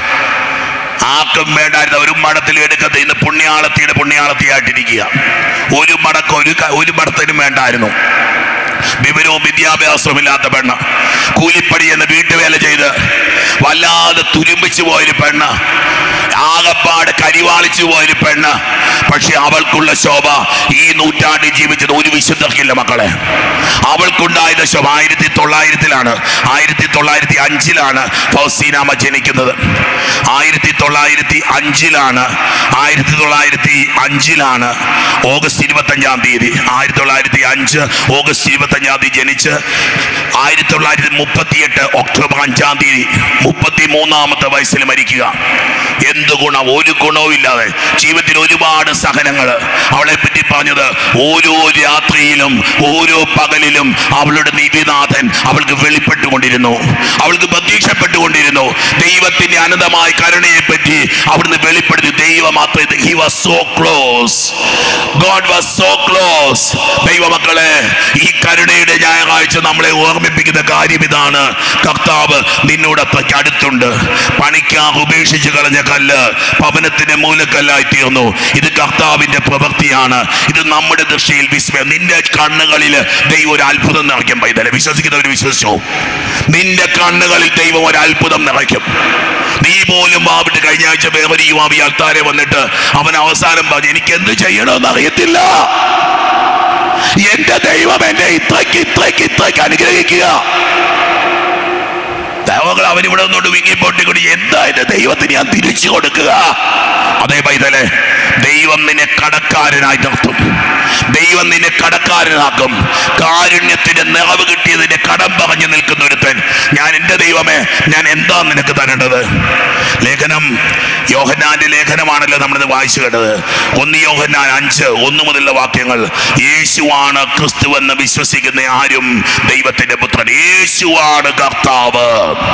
ആർക്കും വേണ്ടായിരുന്ന ഒരു മടത്തിൽ എടുക്കത്ത് ഇന്ന് പുണ്യാളത്തിയുടെ പുണ്യാളത്തിയായിട്ടിരിക്കുക ഒരു മടക്കം ഒരു ക- ഒരു മടത്തിനും വേണ്ടായിരുന്നു വിവരവും വിദ്യാഭ്യാസവും ഇല്ലാത്ത പെണ്ണ് കൂലിപ്പടി എന്ന് വീട്ടുവേല ചെയ്ത് വല്ലാതെ തുരുമ്പിച്ചു പോയൊരു പെണ്ണ് ആകപ്പാട് കരിവാളിച്ചു പോയൊരു പെണ്ണ് പക്ഷെ അവൾക്കുള്ള ശോഭ ഈ നൂറ്റാണ്ടിൽ ജീവിച്ചത് ഒരു വിശുദ്ധർക്കില്ല മക്കളെ അവൾക്കുണ്ടായത് ശോഭ ആയിരത്തി തൊള്ളായിരത്തിലാണ് ആയിരത്തി തൊള്ളായിരത്തി അഞ്ചിലാണ് ഫൗസീനാമ ജനിക്കുന്നത് ആയിരത്തി തൊള്ളായിരത്തി അഞ്ചിലാണ് ആയിരത്തി തൊള്ളായിരത്തി അഞ്ചിലാണ് ഓഗസ്റ്റ് ഇരുപത്തഞ്ചാം തീയതി ആയിരത്തി തൊള്ളായിരത്തി അഞ്ച് ഓഗസ്റ്റ് ഇരുപത്തഞ്ചാം തീയതി ജനിച്ച് ആയിരത്തി തൊള്ളായിരത്തി മുപ്പത്തിയെട്ട് ഒക്ടോബർ അഞ്ചാം തീയതി മുപ്പത്തി മൂന്നാമത്തെ വയസ്സിൽ മരിക്കുക എന്ത് ഗുണം ഒരു ഗുണവും ഇല്ലാതെ ജീവിതത്തിൽ ഒരുപാട് സഹനങ്ങൾ അവളെ പറ്റി പറഞ്ഞത് ഓരോ രാത്രിയിലും ഓരോ പകലിലും അവളുടെ നിധിനാഥൻ അവൾക്ക് വെളിപ്പെട്ടുകൊണ്ടിരുന്നു അവൾക്ക് പ്രത്യക്ഷപ്പെട്ടുകൊണ്ടിരുന്നു ദൈവത്തിന്റെ അനന്തമായ കരുണയെ പറ്റി അവിടുന്ന് വെളിപ്പെടുത്തി ദൈവം മാത്രം he was so close God was so close ദൈവമക്കളെ ഈ കരുണയുടെ ഞായറാഴ്ച നമ്മളെ ഓർമ്മിപ്പിക്കുന്ന കാര്യം ഇതാണ് കർത്താവ് നിന്നോട് അത്രയ്ക്ക് അടുത്തുണ്ട് പണിക്കാർ ഉപേക്ഷിച്ച് കളഞ്ഞ കല്ല് ഭവനത്തിന്റെ മൂലക്കല്ലായി തീർന്നു ഇത് കർത്താവിന്റെ പ്രവൃത്തിയാണ് ഇത് നമ്മുടെ ദൃഷ്ടിയിൽ വിസ്മയം നിന്റെ കണ്ണുകളിൽ ദൈവം ഒരു അത്ഭുതം നിറയ്ക്കും പൈതലെ വിശ്വസിക്കുന്നവർ വിശ്വസിച്ചോ നിന്റെ കണ്ണുകളിൽ ദൈവം ഒരു അത്ഭുതം നിറയ്ക്കും നീ പോലും വാവിട്ട് കഴിഞ്ഞ ആഴ്ച വേറൊരു യുവാവി അൾത്താരെ വന്നിട്ട് അവൻ അവസാനം പറഞ്ഞു എനിക്ക് എന്ത് ചെയ്യണമെന്ന് അറിയത്തില്ല എന്റെ ദൈവം എന്നെ ഇത്രയ്ക്ക് ഇത്രയ്ക്ക് ഇത്രയ്ക്ക് അനുഗ്രഹിക്കുക ദൈവങ്ങൾ അവനിവിടെ നിന്നോട് വിങ്ങിപ്പൊട്ടിക്കൊണ്ട് എന്താ എന്റെ ദൈവത്തിന് ഞാൻ തിരിച്ചു കൊടുക്കുക അതേ പൈതലെ ദൈവം നിന്നെ കടക്കാരനായി നിർത്തും ദൈവം നിന്നെ കടക്കാരനാക്കും കാരുണ്യത്തിന്റെ നിറവ് കിട്ടിയതിന്റെ കടം പറഞ്ഞു നിൽക്കുന്ന ഒരുത്തൻ ഞാൻ എൻ്റെ ദൈവമേ ഞാൻ എന്താ നിനക്ക് തരേണ്ടത് ലേഖനം യോഹന്നാന്റെ ലേഖനമാണല്ലോ നമ്മളിത് വായിച്ചു കേട്ടത് ഒന്ന് യോഹന്നാൻ അഞ്ച് ഒന്ന് മുതലുള്ള വാക്യങ്ങൾ യേശുവാണ് ക്രിസ്തു എന്ന് വിശ്വസിക്കുന്ന ആരും ദൈവത്തിന്റെ പുത്രൻ യേശുവാണ് കർത്താവ്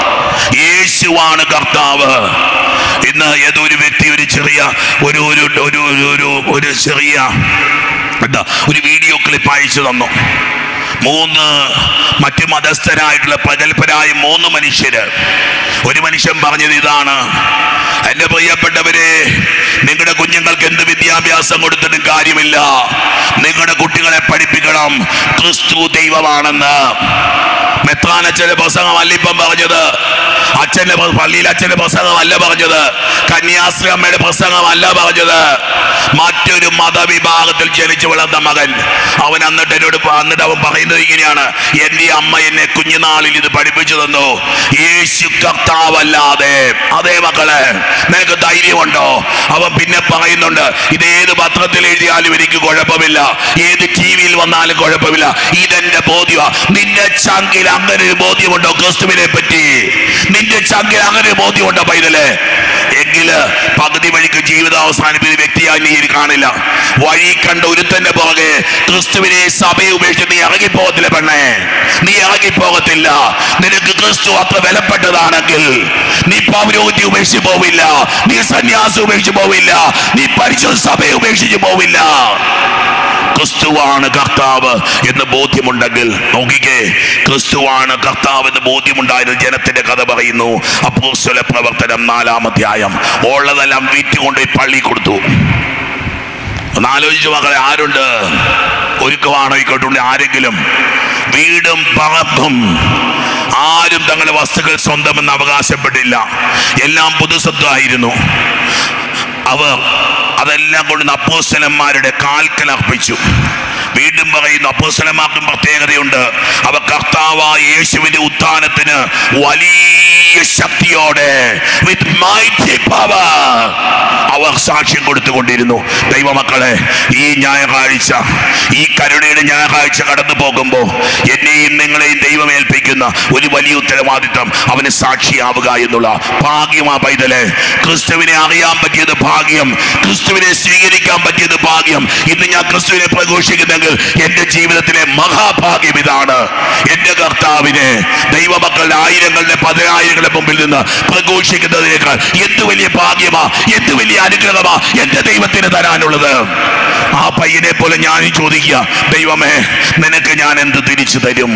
യേശുവാണ് കർത്താവ് ഇന്ന് ഏതോ ഒരു വ്യക്തി ഒരു ചെറിയ ഒരു ഒരു ഒരു ഒരു ഒരു ഒരു ചെറിയ എന്താ ഒരു വീഡിയോ ക്ലിപ്പ് അയച്ചു തന്നു മൂന്ന് മറ്റു മതസ്ഥരായിട്ടുള്ള പ്രഗത്ഭരായ മൂന്ന് മനുഷ്യര് ഒരു മനുഷ്യൻ പറഞ്ഞത് ഇതാണ് എന്റെ പ്രിയപ്പെട്ടവരെ നിങ്ങളുടെ കുഞ്ഞുങ്ങൾക്ക് എന്ത് വിദ്യാഭ്യാസം കൊടുത്തിട്ടും കാര്യമില്ല നിങ്ങളുടെ കുട്ടികളെ പഠിപ്പിക്കണം ക്രിസ്തു ദൈവമാണെന്ന് മെത്രാനച്ഛന്റെ പ്രസംഗമല്ല ഇപ്പം പറഞ്ഞത് അച്ഛന്റെ പ്ര- പള്ളിയിൽ അച്ഛന്റെ പ്രസംഗമല്ല പറഞ്ഞത് കന്യാസ്ത്രീ അമ്മയുടെ പ്രസംഗമല്ല പറഞ്ഞത് മറ്റൊരു മതവിഭാഗത്തിൽ ജനിച്ചു വളർന്ന മകൻ അവൻ എന്നിട്ട് എന്നോട് പ- എന്നിട്ട് അവൻ പറയുന്നത് ഇങ്ങനെയാണ് എന്റെ അമ്മ എന്നെ കുഞ്ഞുനാളിൽ ഇത് പഠിപ്പിച്ചു തന്നു യേശു കർത്താവല്ലാതെ അതേ മക്കളെ നിനക്ക് ധൈര്യമുണ്ടോ അവൻ പിന്നെ പറയുന്നുണ്ട് ഇത് ഏത് പത്രത്തിൽ എഴുതിയാലും എനിക്ക് കുഴപ്പമില്ല ഏത് ടി വിയിൽ വന്നാലും കുഴപ്പമില്ല ഇതെന്റെ ബോധ്യ നിന്റെ ചങ്കിൽ അങ്ങനെ ഒരു ബോധ്യമുണ്ടോ ക്രിസ്തുവിനെ പറ്റി നിന്റെ ചങ്കിൽ അങ്ങനെ ഒരു ബോധ്യമുണ്ടോ പൈതലെ എങ്കില് പകുതി വഴിക്ക് ജീവിതം അവസാനിപ്പിക്കുന്ന വ്യക്തിയായി നീ ഇനി കാണില്ല വഴി കണ്ട ഒരുത്തന്റെ പുറകെ ക്രിസ്തുവിനെ സഭയെ ഉപേക്ഷിച്ച് നീ ഇറങ്ങിപ്പോകത്തില്ല പെണ്ണേ നീ ഇറങ്ങിപ്പോകത്തില്ല നിനക്ക് ക്രിസ്തു അത്ര വിലപ്പെട്ടതാണെങ്കിൽ നീ പൗരോഹിത്യം ഉപേക്ഷിച്ച് പോവില്ല നീ സന്യാസം ഉപേക്ഷിച്ച് പോവില്ല നീ പരിശുദ്ധ സഭയെ ഉപേക്ഷിച്ച് പോവില്ല ക്രിസ്തുവാണ് കർത്താവ് എന്ന് ബോധ്യമുണ്ടെങ്കിൽ നോക്കിക്കേ ക്രിസ്തുവാണ് കർത്താവ് എന്ന് ബോധ്യമുണ്ടായത് ജനത്തിന്റെ കഥ പറയുന്നു അപ്പോസ്തല പ്രവർത്തനം നാലാം അധ്യായം ഉള്ളതെല്ലാം വിറ്റുകൊണ്ട് പള്ളി കൊടുത്തു ഒന്ന് ആലോചിച്ചു മക്കളെ ആരുണ്ട് ഒരുക്കമാണോ ഇക്കോട്ടുണ്ട് ആരെങ്കിലും വീടും പറമ്പും ആരും തങ്ങളുടെ വസ്തുക്കൾ സ്വന്തമെന്ന് അവകാശപ്പെട്ടില്ല എല്ലാം പൊതുസ്വത്തായിരുന്നു അവർ അതെല്ലാം കൊണ്ട് അപ്പോസ്തലന്മാരുടെ കാൽക്കൽ അർപ്പിച്ചു വീണ്ടും പറയുന്നു അപ്പോസ്തലന്മാർക്കും പ്രത്യേകതയുണ്ട് അവ കർത്താവായ യേശുവിന്റെ ഉത്ഥാനത്തിന് വലിയ ശക്തിയോടെ with mighty power അവർ സാക്ഷ്യം കൊടുത്തുകൊണ്ടിരുന്നു ദൈവമക്കളെ ഈ ഞായറാഴ്ച ഈ കരുണയുടെ ഞായറാഴ്ച കടന്നു പോകുമ്പോൾ എന്നെയും നിങ്ങളെയും ദൈവം ഏൽപ്പിക്കുന്ന ഒരു വലിയ ഉത്തരവാദിത്തം അവന് സാക്ഷിയാവുക എന്നുള്ള ഭാഗ്യമാ പൈതലെ ക്രിസ്തുവിനെ അറിയാൻ പറ്റിയത് ഭാഗ്യം ക്രിസ്തുവിനെ സ്വീകരിക്കാൻ പറ്റിയത് ഭാഗ്യം ഇന്ന് ഞാൻ ക്രിസ്തുവിനെ പ്രഘോഷിക്കുന്നെങ്കിൽ എന്റെ ജീവിതത്തിലെ മഹാഭാഗ്യം ഇതാണ് എന്റെ കർത്താവിനെ ദൈവമക്കളുടെ ആയിരങ്ങളുടെ പതിനായിരങ്ങളുടെ മുമ്പിൽ നിന്ന് പ്രഘോഷിക്കുന്നതിനേക്കാൾ എന്ത് വലിയ ഭാഗ്യമാ എന്ത് വലിയ അനുഗ്രഹമാ എന്റെ ദൈവത്തിന് തരാനുള്ളത് ആ പയ്യനെ പോലെ ഞാൻ ചോദിക്കുക ദൈവമേ നിനക്ക് ഞാൻ എന്ത് തിരിച്ചു തരും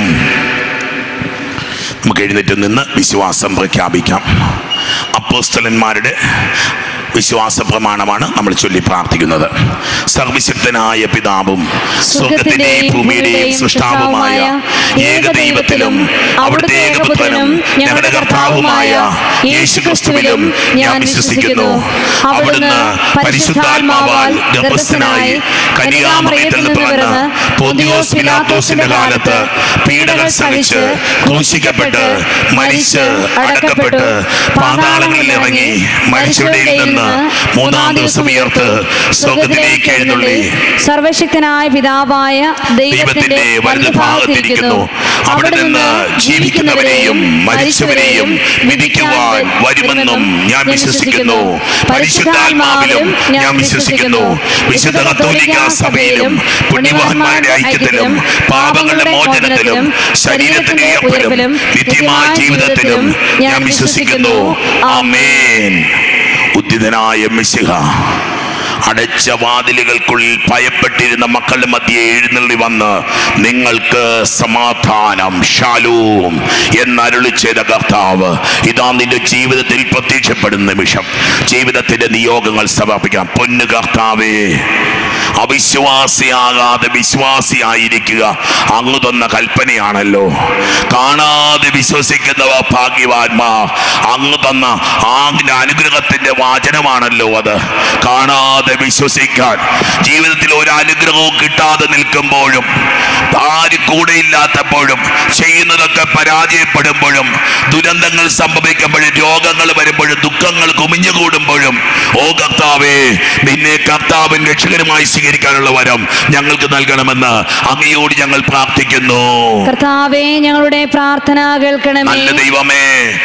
നമുക്ക് എഴുന്നേറ്റ് നിന്ന് വിശ്വാസം പ്രഖ്യാപിക്കാം അപ്പോസ്തലന്മാരുടെ വിശ്വാസ പ്രമാണമാണ് നമ്മൾ ചൊല്ലി പ്രാർത്ഥിക്കുന്നത് സർവശക്തനായ പിതാവും സ്വർഗത്തിന്റെയും ഭൂമിയുടെയും സൃഷ്ടാവുമായ ഏകദൈവത്തിലും അവിടുത്തെ ഏകപുത്രനും ഞങ്ങളുടെ കർത്താവുമായ യേശു ക്രിസ്തുവിലും ഞാൻ വിശ്വസിക്കുന്നു അവിടുന്ന് പരിശുദ്ധാത്മാവാൽ ഗർഭസ്ഥനായി കനികാമറിയത്തിൽ നിന്ന് പിറന്ന് പോന്തിയോസ് പിലാത്തോസിന്റെ കാലത്ത് പീഡകൾ സഹിച്ച് ക്രൂശിക്കപ്പെട്ട് മരിച്ച് അടക്കപ്പെട്ട് പാതാളങ്ങളിൽ ഇറങ്ങി മരിച്ചവരുടെ നിന്ന് നിന്ന് മൂന്നാം ദിവസം ഉയർത്ത് സ്വർഗത്തിലേക്ക് എഴുന്നള്ളി സർവശക്തനായ പിതാവായ ദൈവത്തിന്റെ വലതുഭാഗത്തിരിക്കുന്നു അവിടെ നിന്ന് ജീവിക്കുന്നവരെയും മരിച്ചവരെയും വിധിക്കുവാൻ വരുമെന്നും ഞാൻ വിശ്വസിക്കുന്നു പരിശുദ്ധാത്മാവിലും ഞാൻ വിശ്വസിക്കുന്നു വിശുദ്ധ കത്തോലിക്ക സഭയിലും പുണ്യവാന്മാരുടെ ഐക്യത്തിലും പാപങ്ങളുടെ മോചനത്തിലും ശരീരത്തിന്റെ ഉയർപ്പിലും നിത്യമായ ജീവിതത്തിലും ഞാൻ വിശ്വസിക്കുന്നു ആമേൻ ഉദ്ധിതനായ മിശിഹ അടച്ച വാതിലുകൾക്കുള്ളിൽ ഭയപ്പെട്ടിരുന്ന മക്കളുടെ മധ്യേ എഴുന്നള്ളി വന്ന് നിങ്ങൾക്ക് സമാധാനം ഷാലൂം എന്നരുളി ചെയ്ത കർത്താവ് ഇതാ നിന്റെ ജീവിതത്തിൽ പ്രത്യക്ഷപ്പെടുന്ന നിമിഷം ജീവിതത്തിന്റെ നിയോഗങ്ങൾ സമർപ്പിക്കാം പൊന്നു കർത്താവേ അവിശ്വാസിയാകാതെ വിശ്വാസിയായിരിക്കുക അങ്ങ് തന്ന കൽപ്പനയാണല്ലോ കാണാതെ വിശ്വസിക്കുന്നവ ഭാഗ്യവാന്മാർ അങ്ങ് തന്ന ആ അനുഗ്രഹത്തിന്റെ വാചനമാണല്ലോ അത് കാണാതെ വിശ്വസിക്കാൻ ജീവിതത്തിൽ ഒരു അനുഗ്രഹവും കിട്ടാതെ നിൽക്കുമ്പോഴും ആരും കൂടെ ഇല്ലാത്തപ്പോഴും ചെയ്യുന്നതൊക്കെ പരാജയപ്പെടുമ്പോഴും ദുരന്തങ്ങൾ സംഭവിക്കുമ്പോഴും രോഗങ്ങൾ വരുമ്പോഴും ദുഃഖങ്ങൾ കുമിഞ്ഞുകൂടുമ്പോഴും ഓ കർത്താവേ നിന്നെ കർത്താവിൻ രക്ഷകരുമായി സ്വീകരിക്കാനുള്ള വരം ഞങ്ങൾക്ക് നൽകണമെന്ന് അങ്ങയോട് ഞങ്ങൾ പ്രാർത്ഥിക്കുന്നു കർത്താവേ ഞങ്ങളുടെ പ്രാർത്ഥന കേൾക്കണമേ നല്ല ദൈവമേ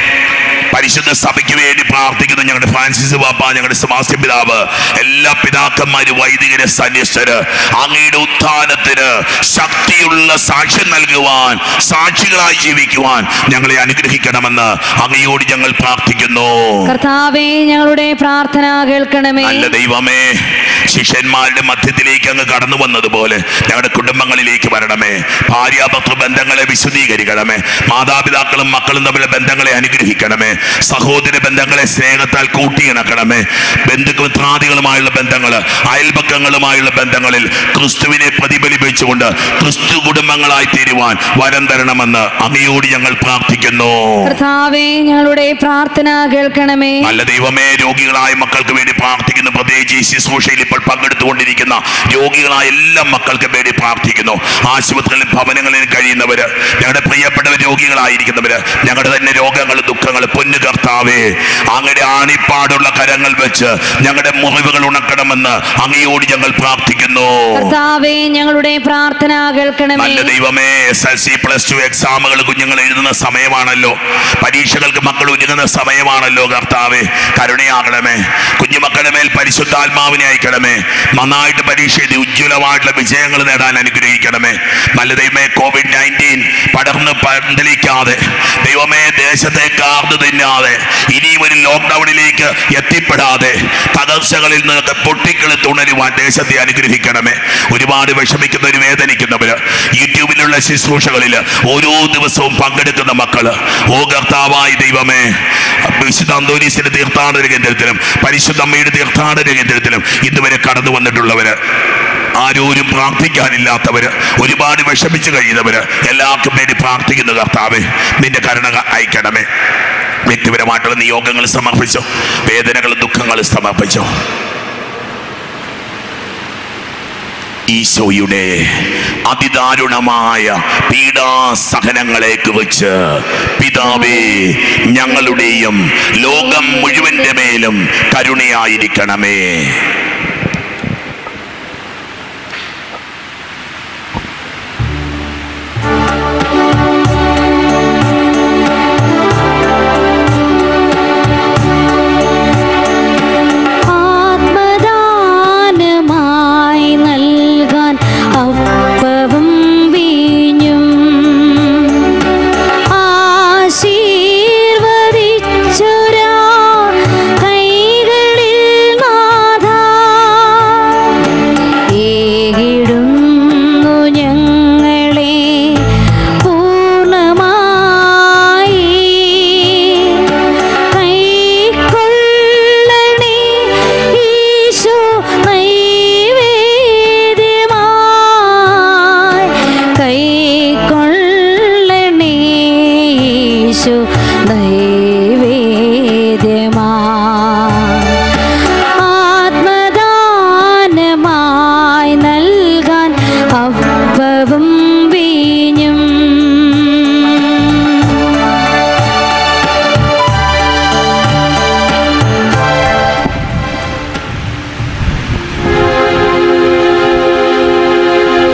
പരിശുദ്ധ സഭയ്ക്ക് വേണ്ടി പ്രാർത്ഥിക്കുന്ന ഞങ്ങളുടെ ഫ്രാൻസിസ് പാപ്പ ഞങ്ങളുടെ സമാസ്യ പിതാവ് എല്ലാ പിതാക്കന്മാരും വൈദികര് സന്യസ്തര് അങ്ങയുടെ ഉത്ഥാനത്തിന് ശക്തിയുള്ള സാക്ഷ്യം നൽകുവാൻ സാക്ഷികളായി ജീവിക്കുവാൻ ഞങ്ങളെ അനുഗ്രഹിക്കണമെന്ന് അങ്ങയോട് ഞങ്ങൾ പ്രാർത്ഥിക്കുന്നു കർത്താവേ ഞങ്ങളുടെ പ്രാർത്ഥന കേൾക്കണമേ നല്ല ദൈവമേ ശിഷ്യന്മാരുടെ മധ്യത്തിലേക്ക് അങ്ങ് കടന്നു വന്നതുപോലെ ഞങ്ങളുടെ കുടുംബങ്ങളിലേക്ക് വരണമേ ഭാര്യാഭർത്തൃ ബന്ധങ്ങളെ വിശദീകരിക്കണമേ മാതാപിതാക്കളും മക്കളും തമ്മിലെ ബന്ധങ്ങളെ അനുഗ്രഹിക്കണമേ സഹോദര ബന്ധങ്ങളെ സ്നേഹത്താൽ കൂട്ടിയിണക്കണമേ ബന്ധുമിത്രാദികളുമായുള്ള ബന്ധങ്ങൾ അയൽപക്കങ്ങളുമായുള്ള ബന്ധങ്ങളിൽ ക്രിസ്തുവിനെ പ്രതിഫലിപ്പിച്ചുകൊണ്ട് ക്രിസ്തു കുടുംബങ്ങളായി തീരുവാൻ വരം തരണമെന്ന് അങ്ങയോട് ഞങ്ങൾ പ്രാർത്ഥിക്കുന്നു കർത്താവേ ഞങ്ങളുടെ പ്രാർത്ഥന കേൾക്കണമേ നല്ല ദൈവമേ രോഗികളായ മക്കൾക്ക് വേണ്ടി പ്രാർത്ഥിക്കുന്നു പ്രത്യേകിച്ച് ഈ ശുശ്രൂഷയിൽ ഇപ്പോൾ പങ്കെടുത്തുകൊണ്ടിരിക്കുന്ന രോഗികളായ എല്ലാ മക്കൾക്കും വേണ്ടി പ്രാർത്ഥിക്കുന്നു ആശുപത്രികളിലും ഭവനങ്ങളിലും കഴിയുന്നവര് ഞങ്ങളുടെ പ്രിയപ്പെട്ടവർ രോഗികളായിരിക്കുന്നവര് ഞങ്ങളുടെ തന്നെ രോഗങ്ങൾ ദുഃഖങ്ങൾ പൊന്നു കർത്താവേ അങ്ങയുടെ ആണിപ്പാടുള്ള കരങ്ങൾ വെച്ച് ഞങ്ങളുടെ മുറിവുകൾ ഉണക്കണമെന്ന് അങ്ങയോട് ഞങ്ങൾ പ്രാർത്ഥിക്കുന്നു കർത്താവേ ഞങ്ങളുടെ പ്രാർത്ഥന കേൾക്കണമേ നല്ല ദൈവമേ S L C plus two എക്സാമുകൾ കുഞ്ഞുങ്ങൾ എഴുതുന്ന സമയമാണല്ലോ പരീക്ഷകൾക്ക് മക്കൾ ഒരുങ്ങുന്ന സമയമാണല്ലോ കർത്താവേ കരുണയാകണമേ കുഞ്ഞുമക്കളുടെ മേൽ പരിശുദ്ധാത്മാവിനെ അയക്കണമേ നന്നായിട്ട് പരീക്ഷ എഴുതി ഉജ്ജ്വലമായിട്ടുള്ള വിജയങ്ങൾ നേടാൻ അനുഗ്രഹിക്കണമേ നല്ല ദൈവമേ കോവിഡ് നയൻറ്റീൻ പടർന്ന് പന്തലിക്കാതെ ദൈവമേ ദേശത്തെ കാർന്നു തിന്നാതെ ഇനിയും ഒരു ലോക്ക്ഡൌണിലേക്ക് എത്തിപ്പെടാതെ തകർച്ചകളിൽ നിന്നൊക്കെ പൊട്ടിക്കളി തുണരുവാൻ ദേശത്തെ അനുഗ്രഹിക്കണമേ ഒരുപാട് വിഷമിക്കുന്നവർ വേദനിക്കുന്നവര് യൂട്യൂബിലുള്ള ശുശ്രൂഷകളിൽ ഓരോ ദിവസവും പങ്കെടുക്കുന്ന മക്കള് ഓ കർത്താവായ ദൈവമേ വിശുദ്ധ അന്തോനീസിന്റെ തീർത്ഥാടന കേന്ദ്രത്തിലും പരിശുദ്ധ അമ്മയുടെ തീർത്ഥാടന കേന്ദ്രത്തിലും ഇതുവരെ കടന്നു വന്നിട്ടുള്ളവര് ആരോരും പ്രാർത്ഥിക്കാനില്ലാത്തവര് ഒരുപാട് വിഷമിച്ച് കഴിയുന്നവര് എല്ലാവർക്കും വേണ്ടി പ്രാർത്ഥിക്കുന്ന കർത്താവേ നിന്റെ കരുണ അയക്കണമേ വ്യക്തിപരമായിട്ടുള്ള നിയോഗങ്ങൾ സമർപ്പിച്ചോ വേദനകളും ദുഃഖങ്ങളും സമർപ്പിച്ചോ ഈശോയുടെ അതിദാരുണമായ പീഡാസഹനങ്ങളെ കുറിച്ച് പിതാവേ ഞങ്ങളുടെയും ലോകം മുഴുവന്റെ മേലും കരുണയായിരിക്കണമേ ആത്മദാനമായി നൽകാൻ അപ്പവും വീഞ്ഞും ആശീർവദിച്ചൊരാ കൈകളിൽ നാഥാ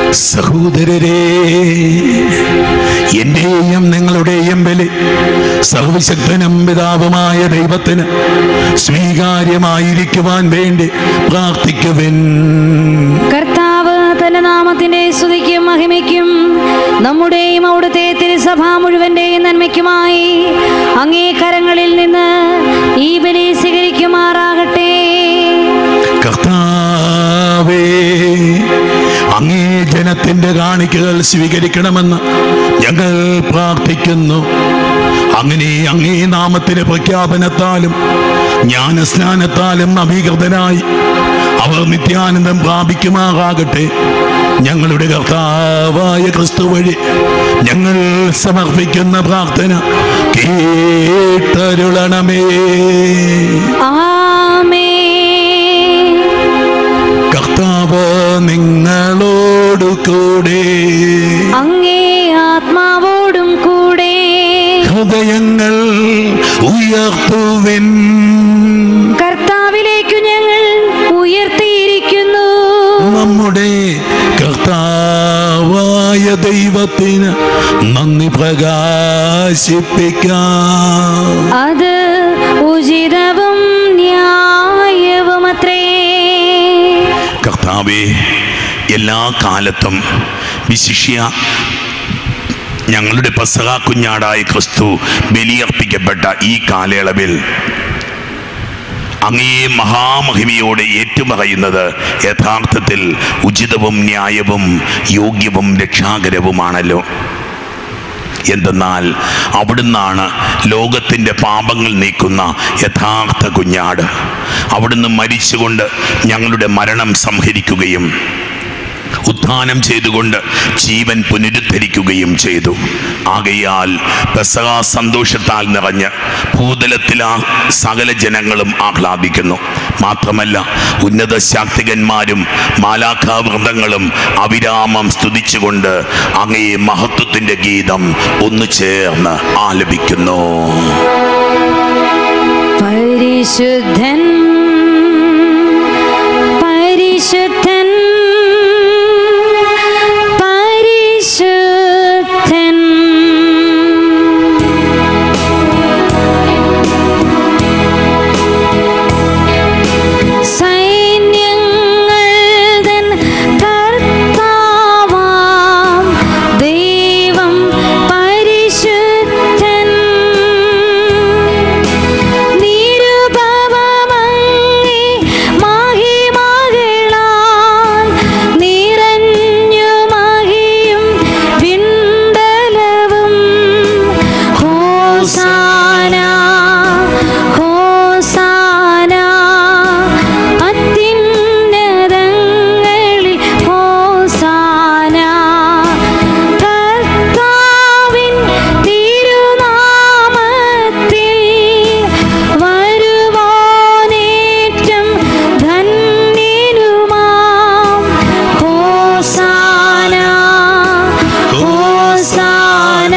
സഹോദരരെ എന്റെയും നിങ്ങളുടെയും ബലി സർവശക്തനും പിതാവുമായ ദൈവത്തിന് സ്വീകാര്യമായിരിക്കുവാൻ വേണ്ടി പ്രാർത്ഥിക്കുവിൻ കർത്താവ് തന്റെ നാമത്തിന്റെ സ്തുതിക്കും മഹിമയ്ക്കും നമ്മുടെയും അവിടുത്തെ തിരുസഭ മുഴുവന്റെയും നന്മയ്ക്കുമായി അങ്ങേ കരങ്ങളിൽ നിന്ന് ഈ ബലി സ്വീകരിക്കുമാറാകട്ടെ കർത്താവേ അങ്ങേ ജനത്തിന്റെ കാണിക്കകൾ സ്വീകരിക്കണമെന്ന് ഞങ്ങൾ പ്രാർത്ഥിക്കുന്നു അങ്ങനെ അങ്ങേ നാമത്തിന്റെ പ്രഖ്യാപനത്താലും ജ്ഞാനസ്നാനത്താലും നവീകൃതനായി അവർ നിത്യാനന്ദം പ്രാപിക്കുമാറാകട്ടെ ഞങ്ങളുടെ കർത്താവായ ക്രിസ്തു വഴി ഞങ്ങൾ സമർപ്പിക്കുന്ന പ്രാർത്ഥന കേട്ടരുളണമേ ആമേ കർത്താവ് നിങ്ങളോടു കൂടെ അങ്ങേ ആത്മാവോടും കൂടെ ഹൃദയങ്ങൾ ഉയർത്തുവിൻ കർത്താവിലേക്കു ഞങ്ങൾ ഉയർത്തിയിരിക്കുന്നു നമ്മുടെ കർത്താവായ ദൈവത്തിന് നന്ദി പ്രകാശിപ്പിക്കാം അത് ഉചിതവും ന്യായവുമത്രേ കർത്താവെ എല്ലാ കാലത്തും വിശിഷ്യ ഞങ്ങളുടെ പെസഹ കുഞ്ഞാടായ ക്രിസ്തു ബലിയർപ്പിക്കപ്പെട്ട ഈ കാലയളവിൽ അങ്ങേ മഹാമഹിമയോടെ ഏറ്റുപറയുന്നത് യഥാർത്ഥത്തിൽ ഉചിതവും ന്യായവും യോഗ്യവും രക്ഷാകരവുമാണല്ലോ എന്തെന്നാൽ അവിടുന്നാണ് ലോകത്തിൻ്റെ പാപങ്ങൾ നീക്കുന്ന യഥാർത്ഥ കുഞ്ഞാട് അവിടുന്ന് മരിച്ചുകൊണ്ട് ഞങ്ങളുടെ മരണം സംഹരിക്കുകയും ഉത്ഥാനം ചെയ്തുകൊണ്ട് ജീവൻ പുനരുദ്ധരിക്കുകയും ചെയ്തു ആകയാൽ പെസഹ സന്തോഷത്താൽ നിറഞ്ഞ് ഭൂതലത്തിലാ സകല ജനങ്ങളും ആഹ്ലാദിക്കുന്നു മാത്രമല്ല ഉന്നത ശാക്തികന്മാരും മാലാഖാവൃന്ദങ്ങളും അവിരാമം സ്തുതിച്ചുകൊണ്ട് അങ്ങേ മഹത്വത്തിന്റെ ഗീതം ഒന്നു ചേർന്ന് ആലപിക്കുന്നു പരിശുദ്ധൻ പരിശുദ്ധൻ പരിശുദ്ധൻ സൈന്യങ്ങൾ തൻ കർത്താവാം ദൈവം പരിശുദ്ധൻ നിരുപമങ്ങി മഹിമകളാൽ നിറഞ്ഞു മഹിയും വിണ്ടലവും ഹോസാന ഹോസാന അത്യുന്നതങ്ങളിൽ ഹോസാന കർത്താവിൻ തിരുനാമത്തിൽ വരുവോനേറ്റം ധന്യനുമാം ഹോസാന ഹോസാന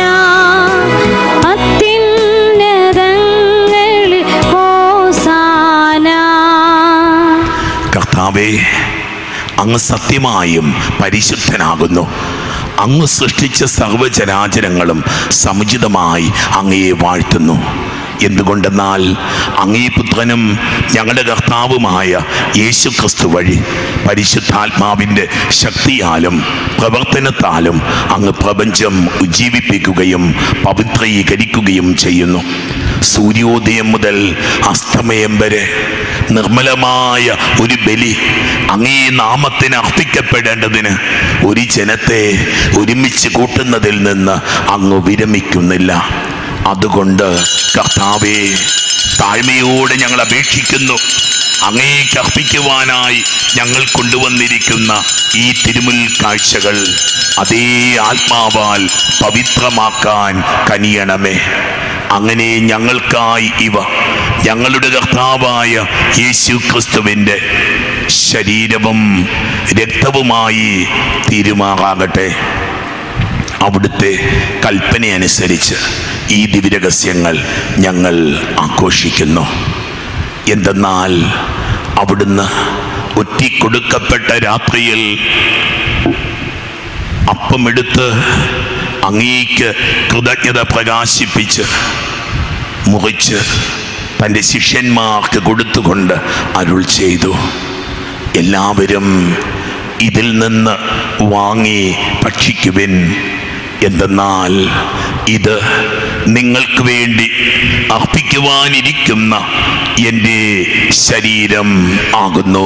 അത്യുന്നതങ്ങളിൽ ഹോസാന കർത്താവേ അങ്ങ് സത്യമായും പരിശുദ്ധനാകുന്നു അങ്ങ് സൃഷ്ടിച്ച സർവ്വചരാചരങ്ങളും സമുചിതമായി അങ്ങയെ വാഴ്ത്തുന്നു എന്തുകൊണ്ടെന്നാൽ അങ്ങേ പുത്രനും ഞങ്ങളുടെ കർത്താവുമായ യേശു ക്രിസ്തു വഴി പരിശുദ്ധാത്മാവിൻ്റെ ശക്തിയാലും പ്രവർത്തനത്താലും അങ്ങ് പ്രപഞ്ചം ഉജ്ജീവിപ്പിക്കുകയും പവിത്രീകരിക്കുകയും ചെയ്യുന്നു സൂര്യോദയം മുതൽ അസ്തമയം വരെ നിർമ്മലമായ ഒരു ബലി അങ്ങേ നാമത്തിന് അർപ്പിക്കപ്പെടേണ്ടതിന് ഒരു ജനത്തെ ഒരുമിച്ച് കൂട്ടുന്നതിൽ നിന്ന് അങ്ങ് വിരമിക്കുന്നില്ല അതുകൊണ്ട് കർത്താവേ താഴ്മയോടെ ഞങ്ങൾ അപേക്ഷിക്കുന്നു അങ്ങേക്ക് അർപ്പിക്കുവാനായി ഞങ്ങൾ കൊണ്ടുവന്നിരിക്കുന്ന ഈ തിരുമുൽ കാഴ്ചകൾ അതേ ആത്മാവാൽ പവിത്രമാക്കാൻ കനിയണമേ അങ്ങനെ ഞങ്ങൾക്കായി ഇവ ഞങ്ങളുടെ കർത്താവായ യേശു ക്രിസ്തുവിൻ്റെ ശരീരവും രക്തവുമായി തീരുമാറാകട്ടെ അവിടുത്തെ കൽപ്പനയനുസരിച്ച് ഈ ദിവ്യരഹസ്യങ്ങൾ ഞങ്ങൾ ആഘോഷിക്കുന്നു എന്തെന്നാൽ അവിടുന്ന് ഒറ്റിക്കൊടുക്കപ്പെട്ട രാത്രിയിൽ അപ്പമെടുത്ത് അങ്ങേക്ക് കൃതജ്ഞത പ്രകാശിപ്പിച്ച് മുറിച്ച് തൻ്റെ ശിഷ്യന്മാർക്ക് കൊടുത്തുകൊണ്ട് അരുൾ ചെയ്തു എല്ലാവരും ഇതിൽ നിന്ന് വാങ്ങി ഭക്ഷിക്കുവിൻ എന്തെന്നാൽ ഇത് നിങ്ങൾക്ക് വേണ്ടി അർപ്പിക്കുവാനിരിക്കുന്ന എൻ്റെ ശരീരം ആകുന്നു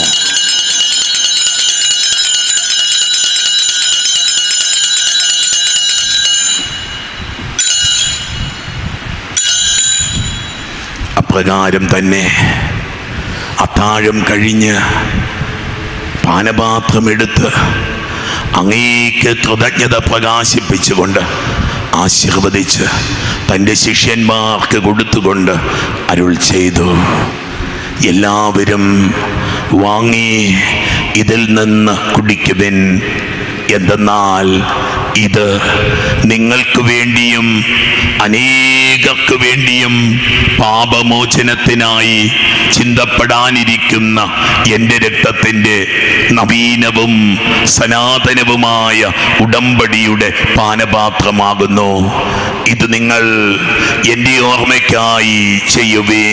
അപ്രകാരം തന്നെ അത്താഴം കഴിഞ്ഞ് പാനപാത്രമെടുത്ത് അങ്ങേക്ക് കൃതജ്ഞത പ്രകാശിപ്പിച്ചുകൊണ്ട് ആശീർവദിച്ച് തൻ്റെ ശിഷ്യന്മാർക്ക് കൊടുത്തുകൊണ്ട് അരുൾ ചെയ്തു എല്ലാവരും വാങ്ങി ഇതിൽ നിന്ന് കുടിക്കുവിൻ എന്തെന്നാൽ ഇത് നിങ്ങൾക്ക് വേണ്ടിയും അനേകർക്ക് വേണ്ടിയും പാപമോചനത്തിനായി ചിന്തപ്പെടാനിരിക്കുന്ന എൻ്റെ രക്തത്തിൻ്റെ നവീനവും സനാതനവുമായ ഉടമ്പടിയുടെ പാനപാത്രമാകുന്നു ഇത് നിങ്ങൾ എൻ്റെ ഓർമ്മയ്ക്കായി ചെയ്യുവേ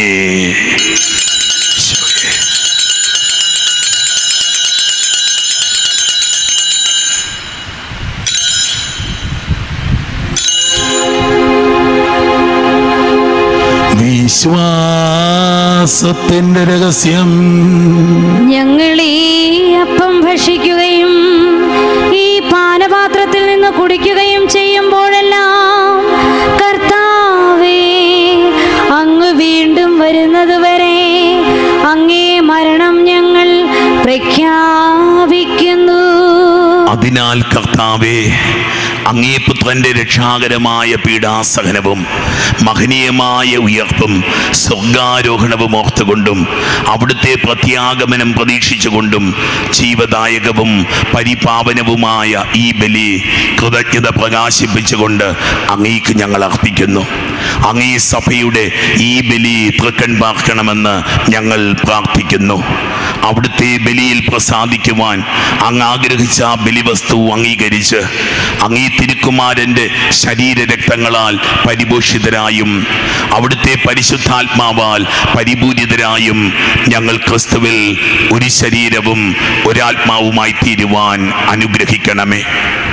വിശ്വാസത്തിന്റെ രഹസ്യം ഞങ്ങൾ ഈ അപ്പം ഭക്ഷിക്കുകയും ഈ പാനപാത്രത്തിൽ നിന്ന് കുടിക്കുകയും ചെയ്യുമ്പോഴെല്ലാം കർത്താവേ അങ്ങ് വീണ്ടും വരുന്നതുവരെ അങ്ങേ മരണം ഞങ്ങൾ പ്രഖ്യാപിക്കുന്നു അതിനാൽ കർത്താവേ അങ്ങേ പുത്രന്റെ രക്ഷാകരമായ പീഡാസഹനവും മഹനീയമായ ഉയർപ്പും സ്വർഗാരോഹണവും ഓർത്തുകൊണ്ടും അവിടുത്തെ പ്രത്യാഗമനം പ്രതീക്ഷിച്ചുകൊണ്ടും ജീവദായകവും പരിപാവനവുമായ ഈ ബലി കൃതജ്ഞത പ്രകാശിപ്പിച്ചുകൊണ്ട് അങ്ങേക്ക് ഞങ്ങൾ അർപ്പിക്കുന്നു അങ്ങേ സഭയുടെ ഈ ബലി തൃക്കൺ പാർക്കണമെന്ന് ഞങ്ങൾ പ്രാർത്ഥിക്കുന്നു അവിടുത്തെ ബലിയിൽ പ്രസാദിക്കുവാൻ അങ്ങ് ആഗ്രഹിച്ച ആ ബലിവസ്തു അംഗീകരിച്ച് അങ്ങീ തിരുക്കുമാരൻ്റെ ശരീരരക്തങ്ങളാൽ പരിപോഷിതരായും അവിടുത്തെ പരിശുദ്ധാത്മാവാൽ പരിപൂരിതരായും ഞങ്ങൾ ക്രിസ്തുവിൽ ഒരു ശരീരവും ഒരാത്മാവുമായി തീരുവാൻ അനുഗ്രഹിക്കണമേ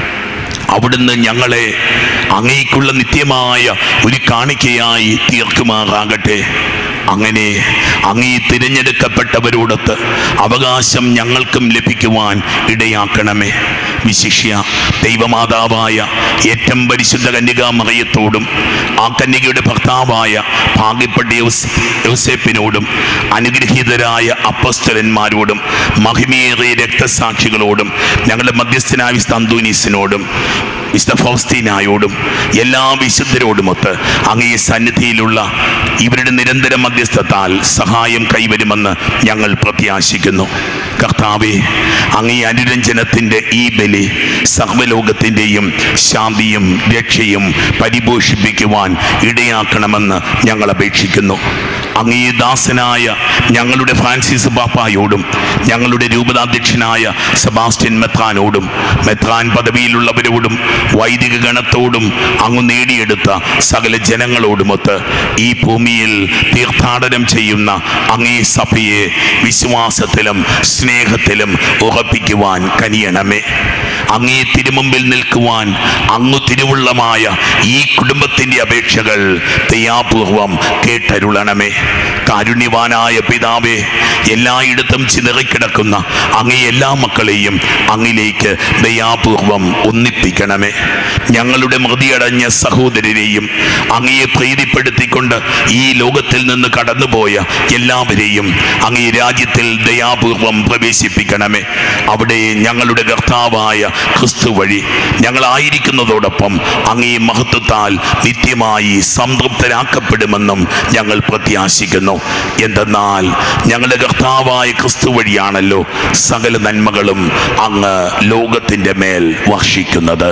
അവിടുന്ന് ഞങ്ങളെ അങ്ങേക്കുള്ള നിത്യമായ ഒരു കാണിക്കയായി തീർക്കുമാറാകട്ടെ അങ്ങനെ അങ്ങേ തിരഞ്ഞെടുക്കപ്പെട്ടവരോടൊത്ത് അവകാശം ഞങ്ങൾക്കും ലഭിക്കുവാൻ ഇടയാക്കണമേ വിശിഷ്യ ദൈവമാതാവായ ഏറ്റവും പരിശുദ്ധ കന്യകാമറയത്തോടും ആ കന്യകയുടെ ഭർത്താവായ ഭാഗ്യപ്പെട്ട യൗസ്- യൗസേപ്പിനോടും അനുഗ്രഹീതരായ അപ്പസ്തലന്മാരോടും മഹിമേറിയ രക്തസാക്ഷികളോടും ഞങ്ങളുടെ മധ്യസ്ഥനായ വിശുദ്ധ അന്തോനീസിനോടും വിശുദ്ധ ഫൗസ്തീനായോടും എല്ലാ വിശുദ്ധരോടുമൊത്ത് അങ്ങേ സന്നിധിയിലുള്ള ഇവരുടെ നിരന്തര മധ്യസ്ഥത്താൽ സഹായം കൈവരുമെന്ന് ഞങ്ങൾ പ്രത്യാശിക്കുന്നു കർത്താവെ അങ്ങേ അനുരഞ്ജനത്തിൻ്റെ ഈ ബലി സർവ്വലോകത്തിൻ്റെയും ശാന്തിയും രക്ഷയും പരിപോഷിപ്പിക്കുവാൻ ഇടയാക്കണമെന്ന് ഞങ്ങൾ അപേക്ഷിക്കുന്നു അങ്ങേ ദാസനായ ഞങ്ങളുടെ ഫ്രാൻസിസ് പാപ്പായോടും ഞങ്ങളുടെ രൂപതാധ്യക്ഷനായ സെബാസ്റ്റ്യൻ മെത്രാനോടും മെത്രാൻ പദവിയിലുള്ളവരോടും വൈദിക ഗണത്തോടും അങ്ങ് നേടിയെടുത്ത സകല ജനങ്ങളോടുമൊത്ത് ഈ ഭൂമിയിൽ തീർത്ഥാടനം ചെയ്യുന്ന അങ്ങേ സഭയെ വിശ്വാസത്തിലും സ്നേഹത്തിലും ഉറപ്പിക്കുവാൻ കനിയണമേ അങ്ങേ തിരുമുമ്പിൽ നിൽക്കുവാൻ അങ്ങു തിരുവുള്ളമായ ഈ കുടുംബത്തിൻ്റെ അപേക്ഷകൾ ദയാപൂർവം കേട്ടരുളണമേ കാരുണ്യവാനായ പിതാവേ എല്ലായിടത്തും ചിതറിക്കിടക്കുന്ന അങ്ങേ എല്ലാ മക്കളെയും അങ്ങിലേക്ക് ദയാപൂർവം ഒന്നിപ്പിക്കണമേ ഞങ്ങളുടെ മൃതിയടഞ്ഞ സഹോദരരെയും അങ്ങയെ പ്രീതിപ്പെടുത്തിക്കൊണ്ട് ഈ ലോകത്തിൽ നിന്ന് കടന്നുപോയ എല്ലാവരെയും അങ്ങേ രാജ്യത്തിൽ ദയാപൂർവം പ്രവേശിപ്പിക്കണമേ അവിടെ ഞങ്ങളുടെ കർത്താവായ ക്രിസ്തു വഴി ഞങ്ങളായിരിക്കുന്നതോടൊപ്പം അങ്ങേ മഹത്വത്താൽ നിത്യമായി സംതൃപ്തരാക്കപ്പെടുമെന്നും ഞങ്ങൾ പ്രത്യാശിക്കുന്നു എന്തെന്നാൽ ഞങ്ങളുടെ കർത്താവായ ക്രിസ്തു വഴിയാണല്ലോ സകല നന്മകളും അങ്ങ് ലോകത്തിൻ്റെ മേൽ വർഷിക്കുന്നത്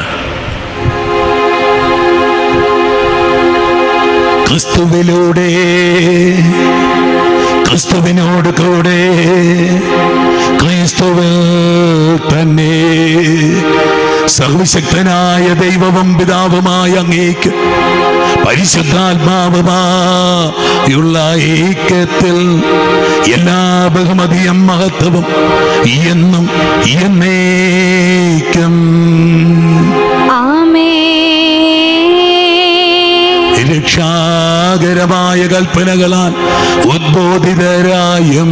ക്രിസ്തുവിലൂടെ ക്രിസ്തുവിനോട് കൂടെ ക്രിസ്തുവിൽ തന്നെ സർവശക്തനായ ദൈവവും പിതാവുമായ അങ്ങേക്ക് പരിശുദ്ധാത്മാവുമായുള്ള ഏകത്തിൽ എല്ലാ ബഹുമതിയും മഹത്വവും എന്നും എന്നേക്കും ആമേ രക്ഷാകരമായ കൽപ്പനകളാൽ ഉദ്ബോധിതരായും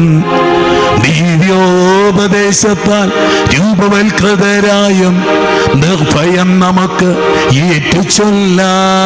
ദിവ്യോപദേശത്താൽ രൂപവൽകൃതരായും നിർഭയം നമുക്ക് ഏറ്റുചൊല്ല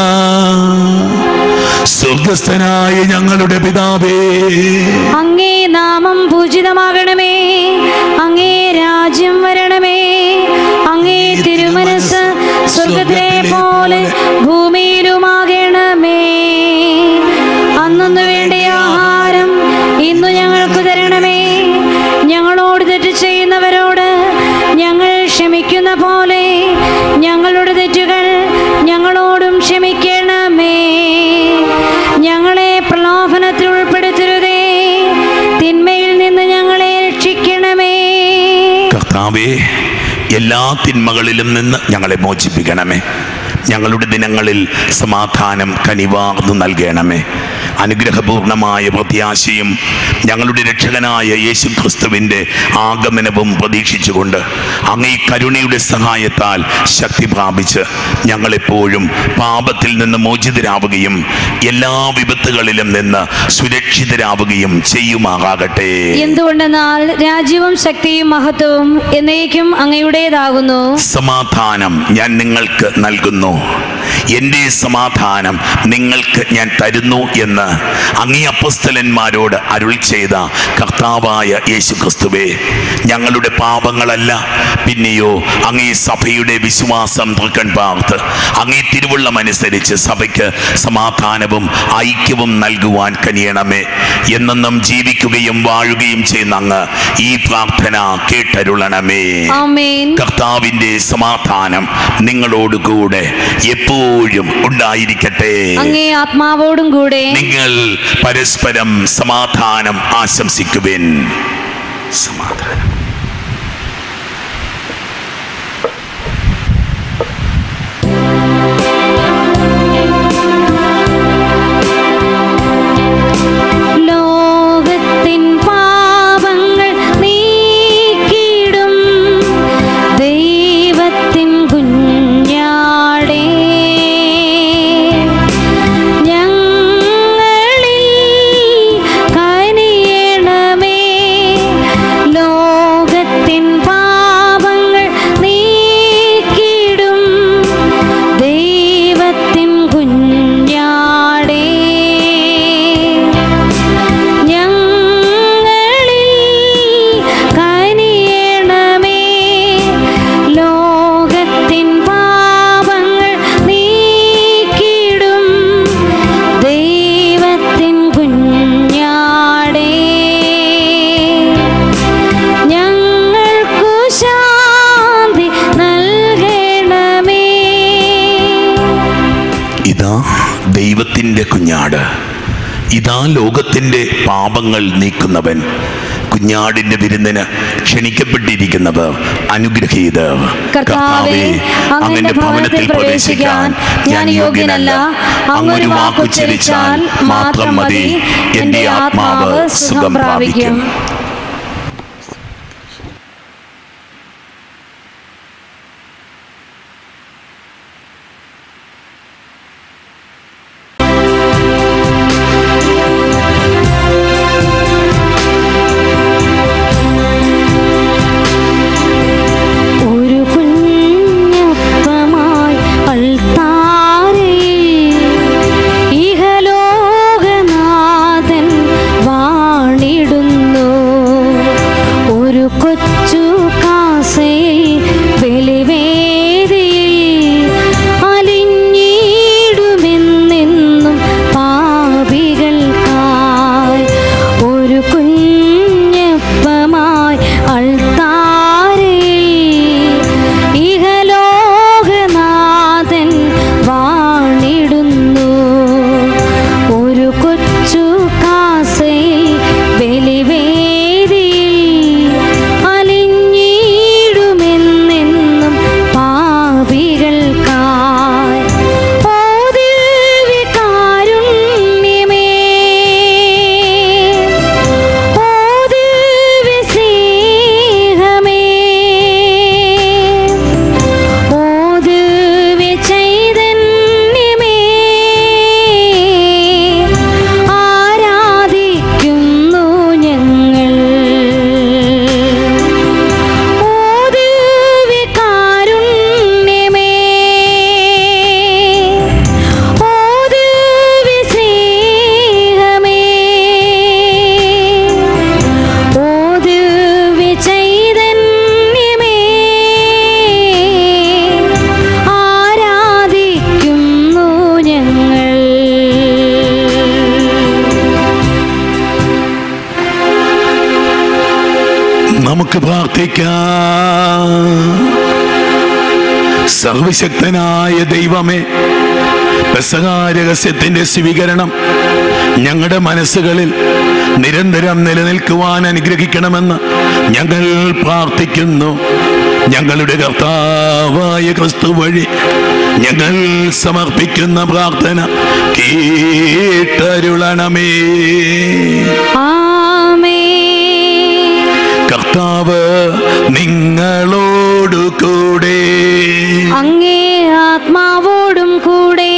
സ്വർഗസ്ഥനായ ഞങ്ങളുടെ പിതാവേ അങ്ങേ നാമം പൂജിതമാകണമേ അങ്ങേ രാജ്യം വരണമേ അങ്ങേ തിരുമനസ് സ്വർഗത്തിലെ പോലെ ഭൂമിയിലുമാകണമേ അന്നു വേണ്ടിയ ആഹാരം ഇന്നു ഞങ്ങൾക്ക് തരണമേ ഞങ്ങളോട് തെറ്റ് ചെയ്യുന്നവരോട് ഞങ്ങൾ ക്ഷമിക്കുന്ന പോലെ ഞങ്ങളുടെ തെറ്റുകൾ ഞങ്ങളോടും ക്ഷമിക്കണമേ ഞങ്ങളെ പ്രലോഭനത്തിൽ ഉൾപ്പെടുത്തരുതേ തിന്മയിൽ നിന്ന് ഞങ്ങളെ രക്ഷിക്കണമേ കർത്താവേ എല്ലാ തിന്മകളിലും നിന്ന് ഞങ്ങളെ മോചിപ്പിക്കണമേ ഞങ്ങളുടെ ദിനങ്ങളിൽ സമാധാനം കനിവാർന്നു നൽകണമേ അനുഗ്രഹപൂർണമായ പ്രത്യാശയും ഞങ്ങളുടെ രക്ഷകനായ യേശു ക്രിസ്തുവിൻ്റെ ആഗമനവും പ്രതീക്ഷിച്ചുകൊണ്ട് അങ്ങേ കരുണയുടെ സഹായത്താൽ ശക്തി പ്രാപിച്ച് ഞങ്ങളെപ്പോഴും പാപത്തിൽ നിന്ന് മോചിതരാവുകയും എല്ലാ വിപത്തുകളിലും നിന്ന് സുരക്ഷിതരാവുകയും ചെയ്യുമാകാകട്ടെ എന്തുകൊണ്ടെന്നാൽ രാജ്യവും ശക്തിയും മഹത്വവും എന്നേക്കും അങ്ങയുടേതാകുന്നു സമാധാനം ഞാൻ നിങ്ങൾക്ക് നൽകുന്നു എൻ്റെ സമാധാനം നിങ്ങൾക്ക് ഞാൻ തരുന്നു എന്ന് അങ്ങേ അപ്പസ്തലന്മാരോട് അരുൾ ചെയ്ത കർത്താവായ യേശു ക്രിസ്തുവേ ഞങ്ങളുടെ പാപങ്ങളല്ല പിന്നെയോ അങ്ങേ സഭയുടെ വിശ്വാസം തൃക്കൺ പാർത്ത് അങ്ങേ തിരുവുള്ളം അനുസരിച്ച് സഭയ്ക്ക് സമാധാനവും ഐക്യവും നൽകുവാൻ കനിയണമേ എന്നെന്നും ജീവിക്കുകയും വാഴുകയും ചെയ്യുന്ന അങ്ങ് ഈ പ്രാർത്ഥന കേട്ടരുളണമേ ആമേൻ കർത്താവിന്റെ സമാധാനം നിങ്ങളോടുകൂടെ എപ്പോഴും ഉണ്ടായിരിക്കട്ടെ അങ്ങേ ആത്മാവോടും കൂടെ നിങ്ങൾ പരസ്പരം സമാധാനം ആശംസിക്കുവിൻ സമാധാനം ലോകത്തിൻ പാപങ്ങൾ നീക്കിടും ദൈവത്തിൻ കുഞ്ഞാടേ ഞങ്ങളിൽ കനിയണമേ ലോകത്തിൻ പാപങ്ങൾ നീക്കിടും ദൈവത്തിൻ കുഞ്ഞാടേ ഞങ്ങളിൽ കനിയണമേ ലോകത്തിൻ പാപങ്ങൾ നീക്കിടും ദൈവത്തിൻ കുഞ്ഞാടേ ഞങ്ങൾക്കു ശാന്തി നൽകണമേ ഇതാ ദൈവത്തിൻ്റെ കുഞ്ഞാട് ഇതാ ലോകത്തിൻ്റെ പാപങ്ങൾ നീക്കുന്നവൻ കുഞ്ഞാടിന്റെ വിരുന്നിന് ക്ഷണിക്കപ്പെട്ടിരിക്കുന്നവർ അനുഗ്രഹീതർ കർത്താവേ, അങ്ങയുടെ ഭവനത്തിൽ പ്രവേശിക്കാൻ ഞാൻ യോഗ്യനല്ല അങ്ങൊരു വാക്കുച്ചരിച്ചാൽ മാത്രം മതി എൻ്റെ ആത്മാവ് സുഖം പ്രാപിക്കും ഒരു കുഞ്ഞപ്പമായി അൾത്താരയിൽ ഇഹലോകനാഥൻ വാണിടുന്നു നമുക്ക് പ്രാർത്ഥിക്കാം സർവശക്തനായ ദൈവമേ പെസഹാ രഹസ്യത്തിന്റെ സ്വീകരണം ഞങ്ങളുടെ മനസ്സുകളിൽ നിരന്തരം നിലനിൽക്കുവാൻ അനുഗ്രഹിക്കണമെന്ന് ഞങ്ങൾ പ്രാർത്ഥിക്കുന്നു ഞങ്ങളുടെ കർത്താവായ ക്രിസ്തു വഴി ഞങ്ങൾ സമർപ്പിക്കുന്ന പ്രാർത്ഥന കേട്ടരുളണമേ ആമേ കർത്താവ് നിങ്ങളോടു കൂടെ അങ്ങേ ആത്മാവോടും കൂടെ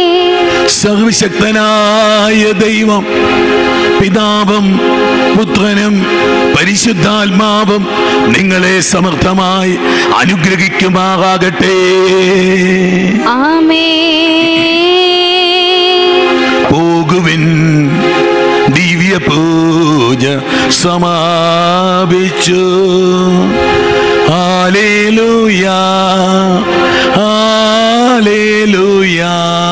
സർവശക്തനായ ദൈവം പിതാവും പുത്രനും പരിശുദ്ധാത്മാവും നിങ്ങളെ സമർത്ഥമായി അനുഗ്രഹിക്കുമാറാകട്ടെ ആമേ പോകുവിൻ ദിവ്യ പൂജ സമാപിച്ചു ആലേലുയാ ആലേലുയാ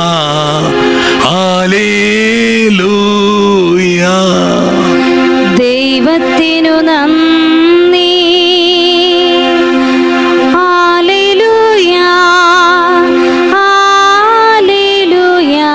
ആലേലുയാ ദൈവത്തിനു നന്ദി ഹല്ലേലൂയാ ഹല്ലേലൂയാ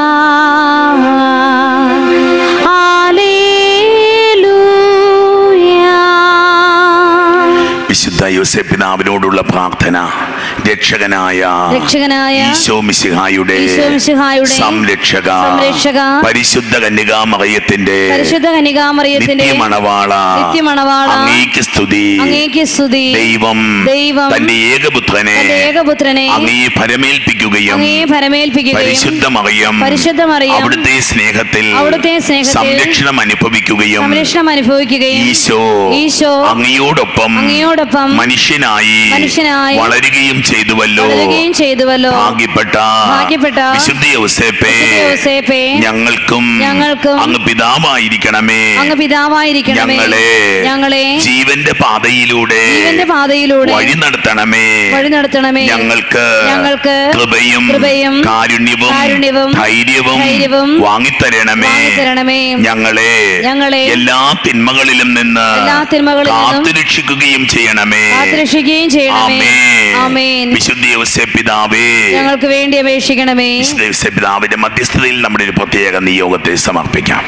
ഹല്ലേലൂയാ വിശുദ്ധ യോസെ പിതാവിനോടുള്ള പ്രാർത്ഥന രക്ഷകനായ രക്ഷകനായ ഈശോ മിശിഹായുടെ ഈശോ മിശിഹായുടെ സംരക്ഷക സംരക്ഷക പരിശുദ്ധ കന്യകാമറിയത്തിന്റെ പരിശുദ്ധ കനികാമറിയത്തിന്റെ നിത്യമണവാള നിത്യമണവാള അങ്ങേക്ക് സ്തുതി അങ്ങേക്ക് സ്തുതി ദൈവം ദൈവം തന്റെ ഏകപുത്രനെ തന്റെ ഏകപുത്രനെ അങ്ങേ പരമേൽപ്പിക്കുകയും അങ്ങേ പരമേൽപ്പിക്കുകയും പരിശുദ്ധ മറിയം പരിശുദ്ധ മറിയം അവിടുത്തെ സ്നേഹത്തിൽ അവിടുത്തെ സ്നേഹത്തിൽ സംരക്ഷണം അനുഭവിക്കുകയും സംരക്ഷണം അനുഭവിക്കുകയും ഈശോ ഈശോ അങ്ങയോടൊപ്പം അങ്ങയോടൊപ്പം മനുഷ്യനായി മനുഷ്യനായി വളരുകയും ചെയ്തുവല്ലോ വളരുകയും ചെയ്തുവല്ലോ ഭാഗ്യപ്പെട്ട ഭാഗ്യപ്പെട്ട വിശുദ്ധ യോസേപ്പേ വിശുദ്ധ യോസേപ്പേ, ഞങ്ങൾക്കും ഞങ്ങൾക്കും അങ്ങ് പിതാവായിരിക്കണമേ അങ്ങ് പിതാവായിരിക്കണമേ ഞങ്ങളെ ഞങ്ങളെ ജീവന്റെ പാതയിലൂടെ ജീവന്റെ പാതയിലൂടെ വഴി നടത്തണമേ വഴി നടത്തണമേ ഞങ്ങൾക്ക് ഞങ്ങൾക്ക് കൃപയും കൃപയും കാരുണ്യവും കാരുണ്യവും ധൈര്യവും ധൈര്യവും വാങ്ങിത്തരണമേ വാങ്ങിത്തരണമേ. ഞങ്ങളെ ഞങ്ങളെ എല്ലാ തിന്മകളിലും നിന്ന് എല്ലാ തിന്മകളിൽ നിന്നും കാത്തുരക്ഷിക്കുകയും ചെയ്യണമേ കാത്തുരക്ഷിക്കുകയും ചെയ്യണമേ ആമേൻ. ആമേൻ വിശുദ്ധ യോസേ പിതാവേ ഞങ്ങൾക്ക് വേണ്ടി അപേക്ഷിക്കണമേ വിശുദ്ധ യോസേ പിതാവിന്റെ മധ്യസ്ഥതയിൽ നമ്മുടെ ഒരു പ്രത്യേക നിയോഗത്തെ സമർപ്പിക്കാം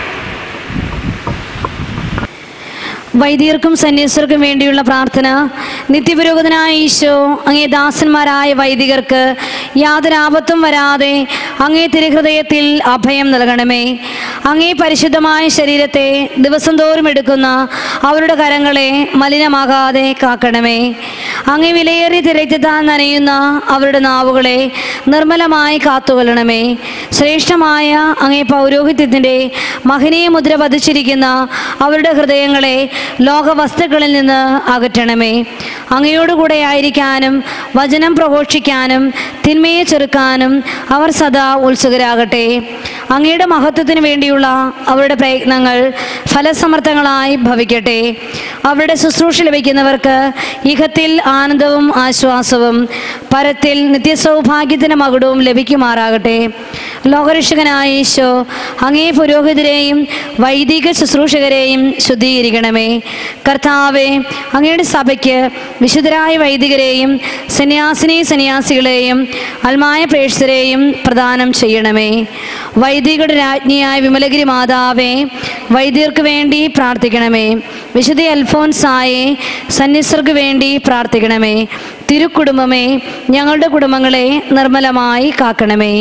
വൈദികർക്കും സന്യസ്തർക്കും വേണ്ടിയുള്ള പ്രാർത്ഥന നിത്യപുരോഗതനായ ഈശോ അങ്ങേ ദാസന്മാരായ വൈദികർക്ക് യാതൊരു ആപത്തും വരാതെ അങ്ങേ തിരുഹൃദയത്തിൽ അഭയം നൽകണമേ അങ്ങേ പരിശുദ്ധമായ ശരീരത്തെ ദിവസം തോറും എടുക്കുന്ന അവരുടെ കരങ്ങളെ മലിനമാകാതെ കാക്കണമേ അങ്ങേ വിലയേറിയ തിരക്തത്താൽ നനയുന്ന അവരുടെ നാവുകളെ നിർമ്മലമായി കാത്തുകൊള്ളണമേ ശ്രേഷ്ഠമായ അങ്ങേ പൗരോഹിത്യത്തിൻ്റെ മഹനീയ മുദ്ര പതിച്ചിരിക്കുന്ന അവരുടെ ഹൃദയങ്ങളെ ലോകവസ്തുക്കളിൽ നിന്ന് അകറ്റണമേ അങ്ങയോടുകൂടെ ആയിരിക്കാനും വചനം പ്രഘോഷിക്കാനും തിന്മയെ ചെറുക്കാനും അവർ സദാ ഉത്സുകരാകട്ടെ അങ്ങയുടെ മഹത്വത്തിന് വേണ്ടിയുള്ള അവരുടെ പ്രയത്നങ്ങൾ ഫലസമർത്ഥങ്ങളായി ഭവിക്കട്ടെ അവരുടെ ശുശ്രൂഷ ലഭിക്കുന്നവർക്ക് ഇഹത്തിൽ ആനന്ദവും ആശ്വാസവും പരത്തിൽ നിത്യസൗഭാഗ്യത്തിന് മകുടവും ലഭിക്കുമാറാകട്ടെ ലോകരക്ഷകനായ ഈശോ അങ്ങേ പുരോഹിതരെയും വൈദിക ശുശ്രൂഷകരെയും ശുദ്ധീകരിക്കണമേ കർത്താവെ അങ്ങയുടെ സഭയ്ക്ക് വിശുദ്ധരായ വൈദികരെയും സന്യാസിനി സന്യാസികളെയും അൽമായ പ്രേക്ഷകരെയും പ്രദാനം ചെയ്യണമേ വൈദികരുടെ രാജ്ഞിയായ വിമലഗിരി മാതാവേ വൈദികർക്ക് വേണ്ടി പ്രാർത്ഥിക്കണമേ വിശുദ്ധ അൽഫോൻസായെ സന്യസ്തർക്ക് വേണ്ടി പ്രാർത്ഥിക്കണമേ തിരുക്കുടുംബമേ ഞങ്ങളുടെ കുടുംബങ്ങളെ നിർമ്മലമായി കാക്കണമേ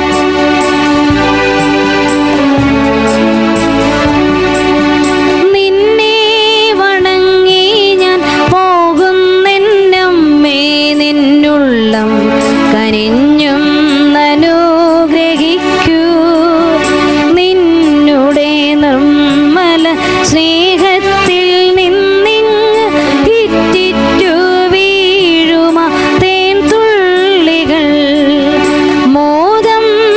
നിന്നെ വണങ്ങി ഞാൻ പോകുന്നെന്നമ്മേ നിന്നുള്ളം കനിഞ്ഞും അനുഗ്രഹിക്കൂ നിന്നുടെ നിർമ്മല സ്നേഹത്തിൽ നിന്നിങ് ഇറ്റിറ്റു വീഴുമ തേൻ തുള്ളികൾ മോദം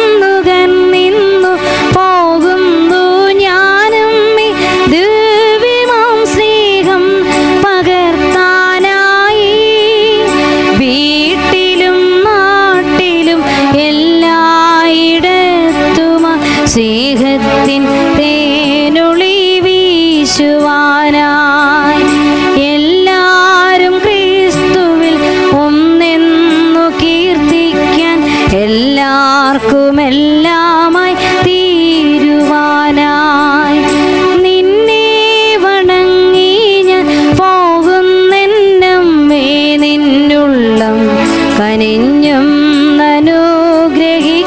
ആർക്കുമെല്ലാമായി തീരുവാനായി നിന്നെ വണങ്ങി ഞാൻ പോകുന്നെന്നമ്മേ നിന്നുള്ളം കനിഞ്ഞും അനുഗ്രഹി